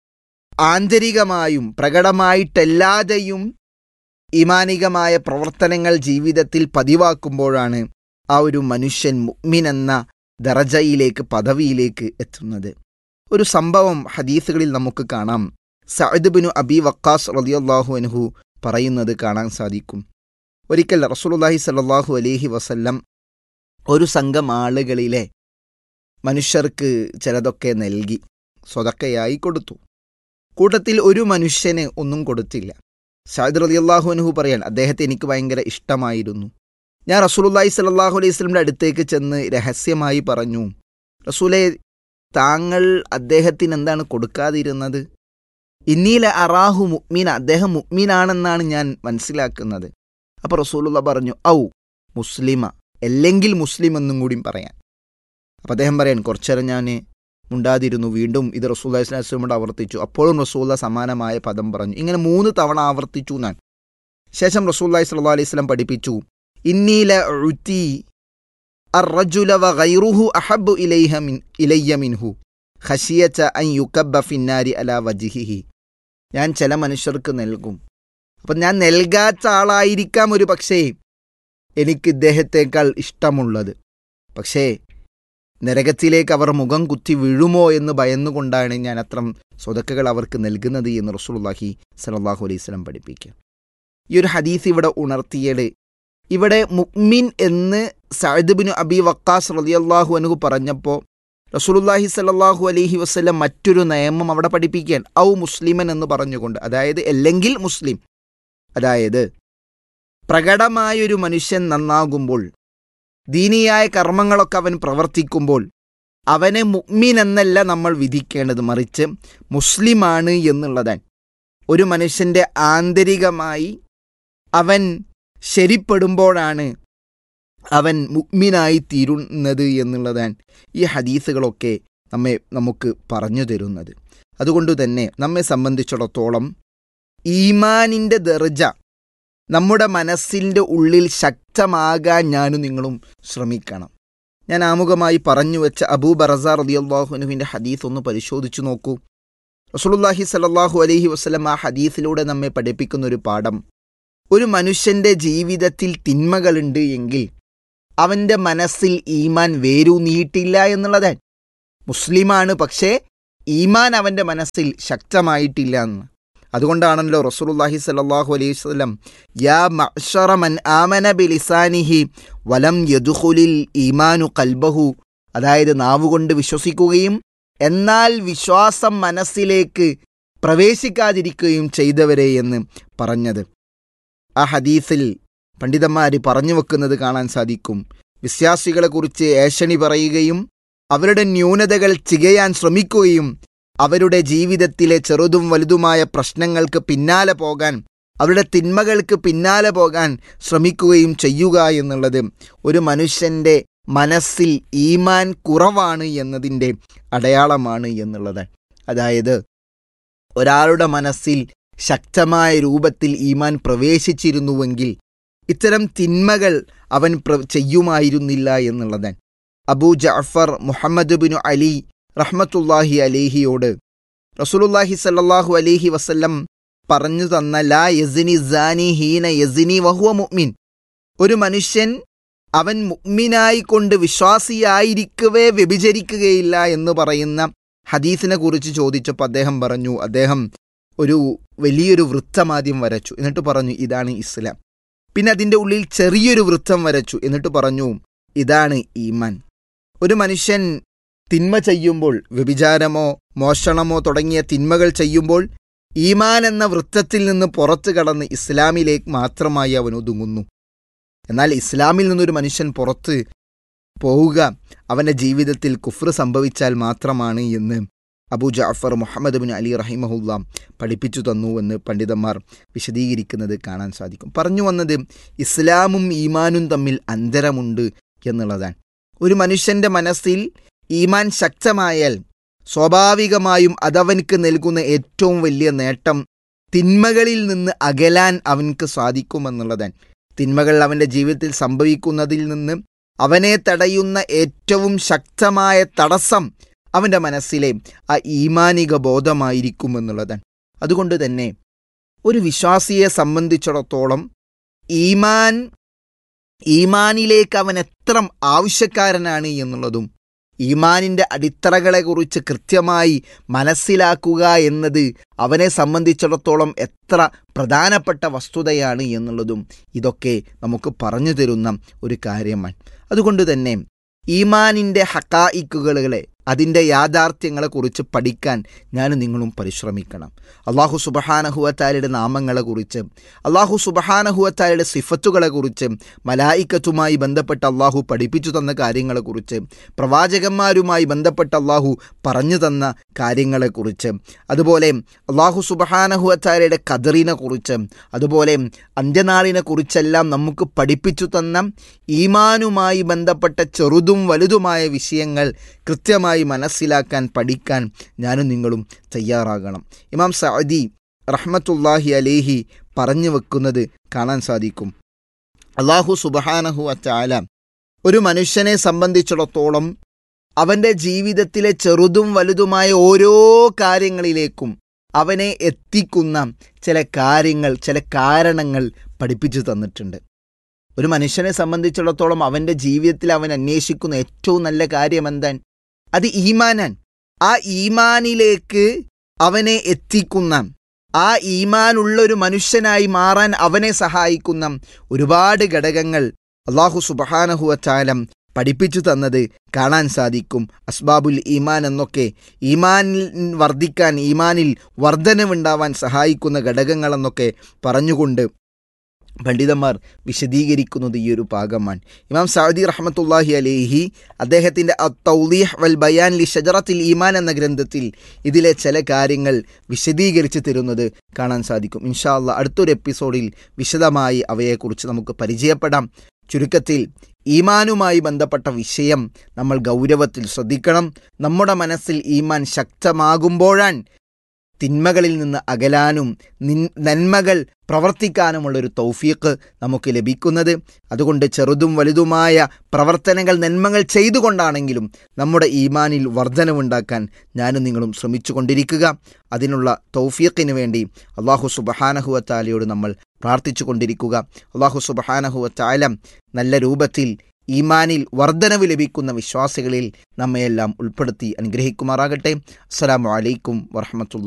ആന്തരികമായും പ്രകടമായിട്ടല്ലാതെയും ഈമാനികമായ പ്രവർത്തനങ്ങൾ ജീവിതത്തിൽ പതിവാക്കുമ്പോഴാണ് ആ ഒരു മനുഷ്യൻ മുഅ്മിൻ എന്ന ദറജയിലേക്ക് പദവിയിലേക്ക് എത്തുന്നത് ഒരു സംഭവം ഹദീസുകളിൽ നമുക്ക് കാണാം സഅദ് ബിനു അബി വക്കാസ് റളിയല്ലാഹു അൻഹു പറയുന്നത് കാണാൻ സാധിക്കും ഒരിക്കൽ റസൂലുള്ളാഹി സ്വല്ലല്ലാഹു അലൈഹി വസല്ലം ഒരു സംഘം ആളുകളിലെ മനുഷ്യർക്ക് ചിലതൊക്കെ നൽകി സ്വതക്കയായി കൊടുത്തു കൂട്ടത്തിൽ ഒരു മനുഷ്യന് ഒന്നും കൊടുത്തില്ല ഷാഹിദ് റളിയല്ലാഹു അൻഹു പറയാൻ അദ്ദേഹത്തെ എനിക്ക് ഭയങ്കര ഇഷ്ടമായിരുന്നു ഞാൻ റസൂലുള്ളാഹി സ്വല്ലല്ലാഹു അലൈഹി വസല്ലമയുടെ അടുത്തേക്ക് ചെന്ന് രഹസ്യമായി പറഞ്ഞു റസൂലെ താങ്കൾ അദ്ദേഹത്തിന് എന്താണ് കൊടുക്കാതിരുന്നത് ഇന്നീല അറാഹു മുഅ്മീന അദ്ദേഹം മുഅ്മീനാണെന്നാണ് ഞാൻ മനസ്സിലാക്കുന്നത് അപ്പോൾ റസൂലുള്ള പറഞ്ഞു ഔ മുസ്ലിമ അല്ലെങ്കിൽ മുസ്ലിം എന്നും കൂടിയും പറയാൻ അപ്പോൾ അദ്ദേഹം പറയാൻ കുറച്ചേരം ഞാൻ മുണ്ടാതിരുന്നു വീണ്ടും ഇത് റസൂല്ലാ വസ്ലാമോട് ആവർത്തിച്ചു അപ്പോഴും റസൂല്ല സമാനമായ പദം പറഞ്ഞു ഇങ്ങനെ മൂന്ന് തവണ ആവർത്തിച്ചു ഞാൻ ശേഷം റസൂല്ലായി സ്വല്ലാ അലൈഹി സ്വലം പഠിപ്പിച്ചു ഇന്നീല ഉത്തി അറജുല വ ഗൈറുഹു അഹബു ഇലൈഹ മിൻ ഇലയ്യ മിൻഹു ഖശിയച്ച അൻ യുക്കബ്ബ ഫിന്നാരി അല വജിഹിഹി ഞാൻ ചില മനുഷ്യർക്ക് നൽകും അപ്പം ഞാൻ നൽകാത്ത ആളായിരിക്കാം ഒരു പക്ഷേ എനിക്ക് ഇദ്ദേഹത്തേക്കാൾ ഇഷ്ടമുള്ളത് പക്ഷേ നരകത്തിലേക്ക് അവർ മുഖം കുത്തി വീഴുമോ എന്ന് ഭയന്നുകൊണ്ടാണ് ഞാൻ അത്രം സ്വതക്കകൾ അവർക്ക് നൽകുന്നത് എന്ന് റസൂലുള്ളാഹി സലല്ലാഹു അലൈഹി സ്വലം പഠിപ്പിക്കുക ഈ ഒരു ഹദീസ് ഇവിടെ ഉണർത്തിയത് ഇവിടെ മുഅ്മിൻ എന്ന് സഅദ് ബിൻ അബി വക്കാസ് റളിയല്ലാഹു അൻഹു പറഞ്ഞപ്പോൾ റസൂലുള്ളാഹി സല്ലല്ലാഹു അലൈഹി വസല്ലം മറ്റൊരു നിയമം അവിടെ പഠിപ്പിക്കാൻ ഔ മുസ്ലിമൻ എന്ന് പറഞ്ഞുകൊണ്ട് അതായത് അല്ലെങ്കിൽ മുസ്ലിം അതായത് പ്രകടമായൊരു മനുഷ്യൻ നന്നാകുമ്പോൾ ദീനിയായ കർമ്മങ്ങളൊക്കെ അവൻ പ്രവർത്തിക്കുമ്പോൾ അവനെ മുഅ്മിൻ എന്നല്ല നമ്മൾ വിധിക്കേണ്ടത് മറിച്ച് മുസ്ലിമാണ് എന്നുള്ളതാണ് ഒരു മനുഷ്യൻ്റെ ആന്തരികമായി അവൻ ശരിപ്പെടുമ്പോഴാണ് അവൻ മുഗ്മിനായി തീരുന്നത് എന്നുള്ളതാണ് ഈ ഹദീസുകളൊക്കെ നമ്മെ നമുക്ക് പറഞ്ഞു തരുന്നത് അതുകൊണ്ട് തന്നെ നമ്മെ സംബന്ധിച്ചിടത്തോളം ഈമാനിൻ്റെ ദർജ നമ്മുടെ മനസ്സിൻ്റെ ഉള്ളിൽ ശക്തമാകാൻ ഞാനും നിങ്ങളും ശ്രമിക്കണം ഞാൻ ആമുഖമായി പറഞ്ഞു വെച്ച അബൂ ബറസ റളിയല്ലാഹുനുവിൻ്റെ ഹദീസ് ഒന്ന് പരിശോധിച്ചു നോക്കൂ റസൂലുള്ളാഹി സല്ലല്ലാഹു അലൈഹി വസല്ലം ആ ഹദീസിലൂടെ നമ്മെ പഠിപ്പിക്കുന്ന ഒരു പാഠം ഒരു മനുഷ്യൻ്റെ ജീവിതത്തിൽ തിന്മകളുണ്ട് എങ്കിൽ അവൻ്റെ മനസ്സിൽ ഈമാൻ വേരൂന്നിയിട്ടില്ല എന്നുള്ളതാണ് മുസ്ലിമാണ് പക്ഷേ ഈമാൻ അവൻ്റെ മനസ്സിൽ ശക്തമായിട്ടില്ല എന്ന് അതുകൊണ്ടാണല്ലോ റസൂലുള്ളാഹി സ്വല്ലല്ലാഹു അലൈഹി വസല്ലം യാ മഅ്ശറ മൻ ആമന ബിലിസാനിഹി വലം യദ്ഖുലിൽ ഈമാനു ഖൽബഹു അതായത് നാവുകൊണ്ട് വിശ്വസിക്കുകയും എന്നാൽ വിശ്വാസം മനസ്സിലേക്ക് പ്രവേശിക്കാതിരിക്കുകയും ചെയ്തവരെ എന്ന് പറഞ്ഞത് ആ ഹദീസിൽ പണ്ഡിതന്മാർ പറഞ്ഞു വെക്കുന്നത് കാണാൻ സാധിക്കും വിശ്വാസികളെക്കുറിച്ച് ഏഷണി പറയുകയും അവരുടെ ന്യൂനതകൾ ചികയാൻ ശ്രമിക്കുകയും അവരുടെ ജീവിതത്തിലെ ചെറുതും വലുതുമായ പ്രശ്നങ്ങൾക്ക് പിന്നാലെ പോകാൻ അവരുടെ തിന്മകൾക്ക് പിന്നാലെ പോകാൻ ശ്രമിക്കുകയും ചെയ്യുക എന്നുള്ളത് ഒരു മനുഷ്യൻ്റെ മനസ്സിൽ ഈമാൻ കുറവാണ് എന്നതിൻ്റെ അടയാളമാണ് എന്നുള്ളത് അതായത് ഒരാളുടെ മനസ്സിൽ ശക്തമായ രൂപത്തിൽ ഈമാൻ പ്രവേശിച്ചിരുന്നുവെങ്കിൽ ഇത്തരം തിന്മകൾ അവൻ പ്ര- ചെയ്യുമായിരുന്നില്ല എന്നുള്ളതാണ് അബൂ ജഅഫർ മുഹമ്മദ് ബിനു അലി റഹ്മത്തുല്ലാഹി അലേഹിയോട് റസൂലുല്ലാഹി സല്ലല്ലാഹു അലൈഹി വസല്ലം പറഞ്ഞു തന്ന ലാ യസിനി സാനി ഹീന യസിനി വഹുവ മുഅ്മിൻ ഒരു മനുഷ്യൻ അവൻ മുഅ്മിനായി കൊണ്ട് വിശ്വാസിയായിരിക്കവേ വ്യഭിചരിക്കുകയില്ല എന്ന് പറയുന്ന ഹദീസിനെ കുറിച്ച് ചോദിച്ചപ്പോൾ അദ്ദേഹം പറഞ്ഞു അദ്ദേഹം ഒരു വലിയൊരു വൃത്തം ആദ്യം വരച്ചു എന്നിട്ട് പറഞ്ഞു ഇതാണ് ഇസ്ലാം പിന്നെ അതിൻ്റെ ഉള്ളിൽ ചെറിയൊരു വൃത്തം വരച്ചു എന്നിട്ട് പറഞ്ഞു ഇതാണ് ഈമാൻ ഒരു മനുഷ്യൻ തിന്മ ചെയ്യുമ്പോൾ വ്യഭിചാരമോ മോഷണമോ തുടങ്ങിയ തിന്മകൾ ചെയ്യുമ്പോൾ ഈമാൻ എന്ന വൃത്തത്തിൽ നിന്ന് പുറത്തു കടന്ന് ഇസ്ലാമിലേക്ക് മാത്രമായി അവൻ ഒതുങ്ങുന്നു എന്നാൽ ഇസ്ലാമിൽ നിന്നൊരു മനുഷ്യൻ പുറത്ത് പോവുക അവൻ്റെ ജീവിതത്തിൽ കുഫ്ർ സംഭവിച്ചാൽ മാത്രമാണ് എന്ന് Abu Jafar Muhammad bin Ali റഹിമഹുല്ല പഠിപ്പിച്ചു തന്നുവെന്ന് പണ്ഡിതന്മാർ വിശദീകരിക്കുന്നത് കാണാൻ സാധിക്കും പറഞ്ഞു വന്നത് ഇസ്ലാമും ഈമാനും തമ്മിൽ അന്തരമുണ്ട് എന്നുള്ളതാണ് ഒരു മനുഷ്യൻ്റെ മനസ്സിൽ ഈമാൻ ശക്തമായാൽ സ്വാഭാവികമായും അതവൻക്ക് നൽകുന്ന ഏറ്റവും വലിയ നേട്ടം തിന്മകളിൽ നിന്ന് അകലാൻ അവൻക്ക് സാധിക്കുമെന്നുള്ളതാണ് തിന്മകൾ അവൻ്റെ ജീവിതത്തിൽ സംഭവിക്കുന്നതിൽ നിന്ന് അവനെ തടയുന്ന ഏറ്റവും ശക്തമായ തടസ്സം അവൻ്റെ മനസ്സിലെ ആ ഈമാനിക ബോധമായിരിക്കുമെന്നുള്ളതാണ് അതുകൊണ്ട് തന്നെ ഒരു വിശ്വാസിയെ സംബന്ധിച്ചിടത്തോളം ഈമാൻ ഈമാനിലേക്ക് അവൻ എത്ര ആവശ്യക്കാരനാണ് എന്നുള്ളതും ഈമാനിൻ്റെ അടിത്തറകളെക്കുറിച്ച് കൃത്യമായി മനസ്സിലാക്കുക എന്നത് അവനെ സംബന്ധിച്ചിടത്തോളം എത്ര പ്രധാനപ്പെട്ട വസ്തുതയാണ് എന്നുള്ളതും ഇതൊക്കെ നമുക്ക് പറഞ്ഞു തരുന്ന ഒരു കാര്യമാണ് അതുകൊണ്ട് തന്നെ ഈമാനിൻ്റെ ഹക്കായിക്കുകളെ അതിൻ്റെ യാഥാർത്ഥ്യങ്ങളെക്കുറിച്ച് പഠിക്കാൻ ഞാനും നിങ്ങളും പരിശ്രമിക്കണം അള്ളാഹു സുബഹാനഹുവത്താലയുടെ നാമങ്ങളെക്കുറിച്ച് അള്ളാഹു സുബഹാനഹുവത്താലയുടെ സിഫത്തുകളെക്കുറിച്ച് മലായിക്കത്തുമായി ബന്ധപ്പെട്ട് അള്ളാഹു പഠിപ്പിച്ചു തന്ന കാര്യങ്ങളെക്കുറിച്ച് പ്രവാചകന്മാരുമായി ബന്ധപ്പെട്ട് അള്ളാഹു പറഞ്ഞു തന്ന കാര്യങ്ങളെക്കുറിച്ച് അതുപോലെ അള്ളാഹു സുബഹാനഹുവത്താലയുടെ ഖദറിനെ കുറിച്ച് അതുപോലെ അന്ത്യനാളിനെ കുറിച്ചെല്ലാം നമുക്ക് പഠിപ്പിച്ചു തന്ന ഈമാനുമായി ബന്ധപ്പെട്ട ചെറുതും വലുതുമായ വിഷയങ്ങൾ കൃത്യമായി മനസ്സിലാക്കാൻ പഠിക്കാൻ ഞാനും നിങ്ങളും തയ്യാറാകണം ഇമാം സഅദി റഹ്മത്തുല്ലാഹി അലേഹി പറഞ്ഞു വെക്കുന്നത് കാണാൻ സാധിക്കും അള്ളാഹു സുബഹാനഹു അച്ചാല ഒരു മനുഷ്യനെ സംബന്ധിച്ചിടത്തോളം അവൻ്റെ ജീവിതത്തിലെ ചെറുതും വലുതുമായ ഓരോ കാര്യങ്ങളിലേക്കും അവനെ എത്തിക്കുന്ന ചില കാര്യങ്ങൾ ചില കാരണങ്ങൾ പഠിപ്പിച്ചു തന്നിട്ടുണ്ട് ഒരു മനുഷ്യനെ സംബന്ധിച്ചിടത്തോളം അവൻ്റെ ജീവിതത്തിൽ അവൻ അന്വേഷിക്കുന്ന ഏറ്റവും നല്ല കാര്യം എന്താണ് അത് ഈമാനാൻ ആ ഈമാനിലേക്ക് അവനെ എത്തിക്കുന്ന ആ ഈമാനുള്ള ഒരു മനുഷ്യനായി മാറാൻ അവനെ സഹായിക്കുന്ന ഒരുപാട് ഘടകങ്ങൾ അള്ളാഹു സുബഹാനഹുവച്ചാലം പഠിപ്പിച്ചു തന്നത് കാണാൻ സാധിക്കും അസ്ബാബുൽ ഈമാൻ എന്നൊക്കെ ഈമാനിൽ വർദ്ധിക്കാൻ ഈമാനിൽ വർധനവുണ്ടാവാൻ സഹായിക്കുന്ന ഘടകങ്ങളെന്നൊക്കെ പറഞ്ഞുകൊണ്ട് പണ്ഡിതന്മാർ വിശദീകരിക്കുന്നത് ഈ ഒരു ഭാഗമാണ് ഇമാം സൗദി റഹ്മത്തുല്ലാഹി അലേഹി അദ്ദേഹത്തിൻ്റെ തൗലീഹ് വൽ ബയാൻ ലി ഷജറത്തിൽ ഈമാൻ എന്ന ഗ്രന്ഥത്തിൽ ഇതിലെ ചില കാര്യങ്ങൾ വിശദീകരിച്ച് തരുന്നത് കാണാൻ സാധിക്കും ഇൻഷാ അള്ളാഹ് അടുത്തൊരു എപ്പിസോഡിൽ വിശദമായി അവയെക്കുറിച്ച് നമുക്ക് പരിചയപ്പെടാം ചുരുക്കത്തിൽ ഈമാനുമായി ബന്ധപ്പെട്ട വിഷയം നമ്മൾ ഗൗരവത്തിൽ ശ്രദ്ധിക്കണം നമ്മുടെ മനസ്സിൽ ഈമാൻ ശക്തമാകുമ്പോഴാണ് തിന്മകളിൽ നിന്ന് അകലാനും നിൻ- നന്മകൾ പ്രവർത്തിക്കാനുമുള്ളൊരു തൗഫീഖ് നമുക്ക് ലഭിക്കുന്നത് അതുകൊണ്ട് ചെറുതും വലുതുമായ പ്രവർത്തനങ്ങൾ നന്മകൾ ചെയ്തുകൊണ്ടാണെങ്കിലും നമ്മുടെ ഈമാനിൽ വർധനവുണ്ടാക്കാൻ ഞാനും നിങ്ങളും ശ്രമിച്ചുകൊണ്ടിരിക്കുക അതിനുള്ള തൗഫീഖിന് വേണ്ടി അള്ളാഹു സുബഹാനഹുവത്താലയോട് നമ്മൾ പ്രാർത്ഥിച്ചു കൊണ്ടിരിക്കുക അള്ളാഹു സുബഹാനഹുവത്താല നല്ല രൂപത്തിൽ ഈമാനിൽ വർധനവ് ലഭിക്കുന്ന വിശ്വാസികളിൽ നമ്മയെല്ലാം ഉൾപ്പെടുത്തി അനുഗ്രഹിക്കുമാറാകട്ടെ അസ്സലാമു അലൈക്കും വറഹമത്തുള്ള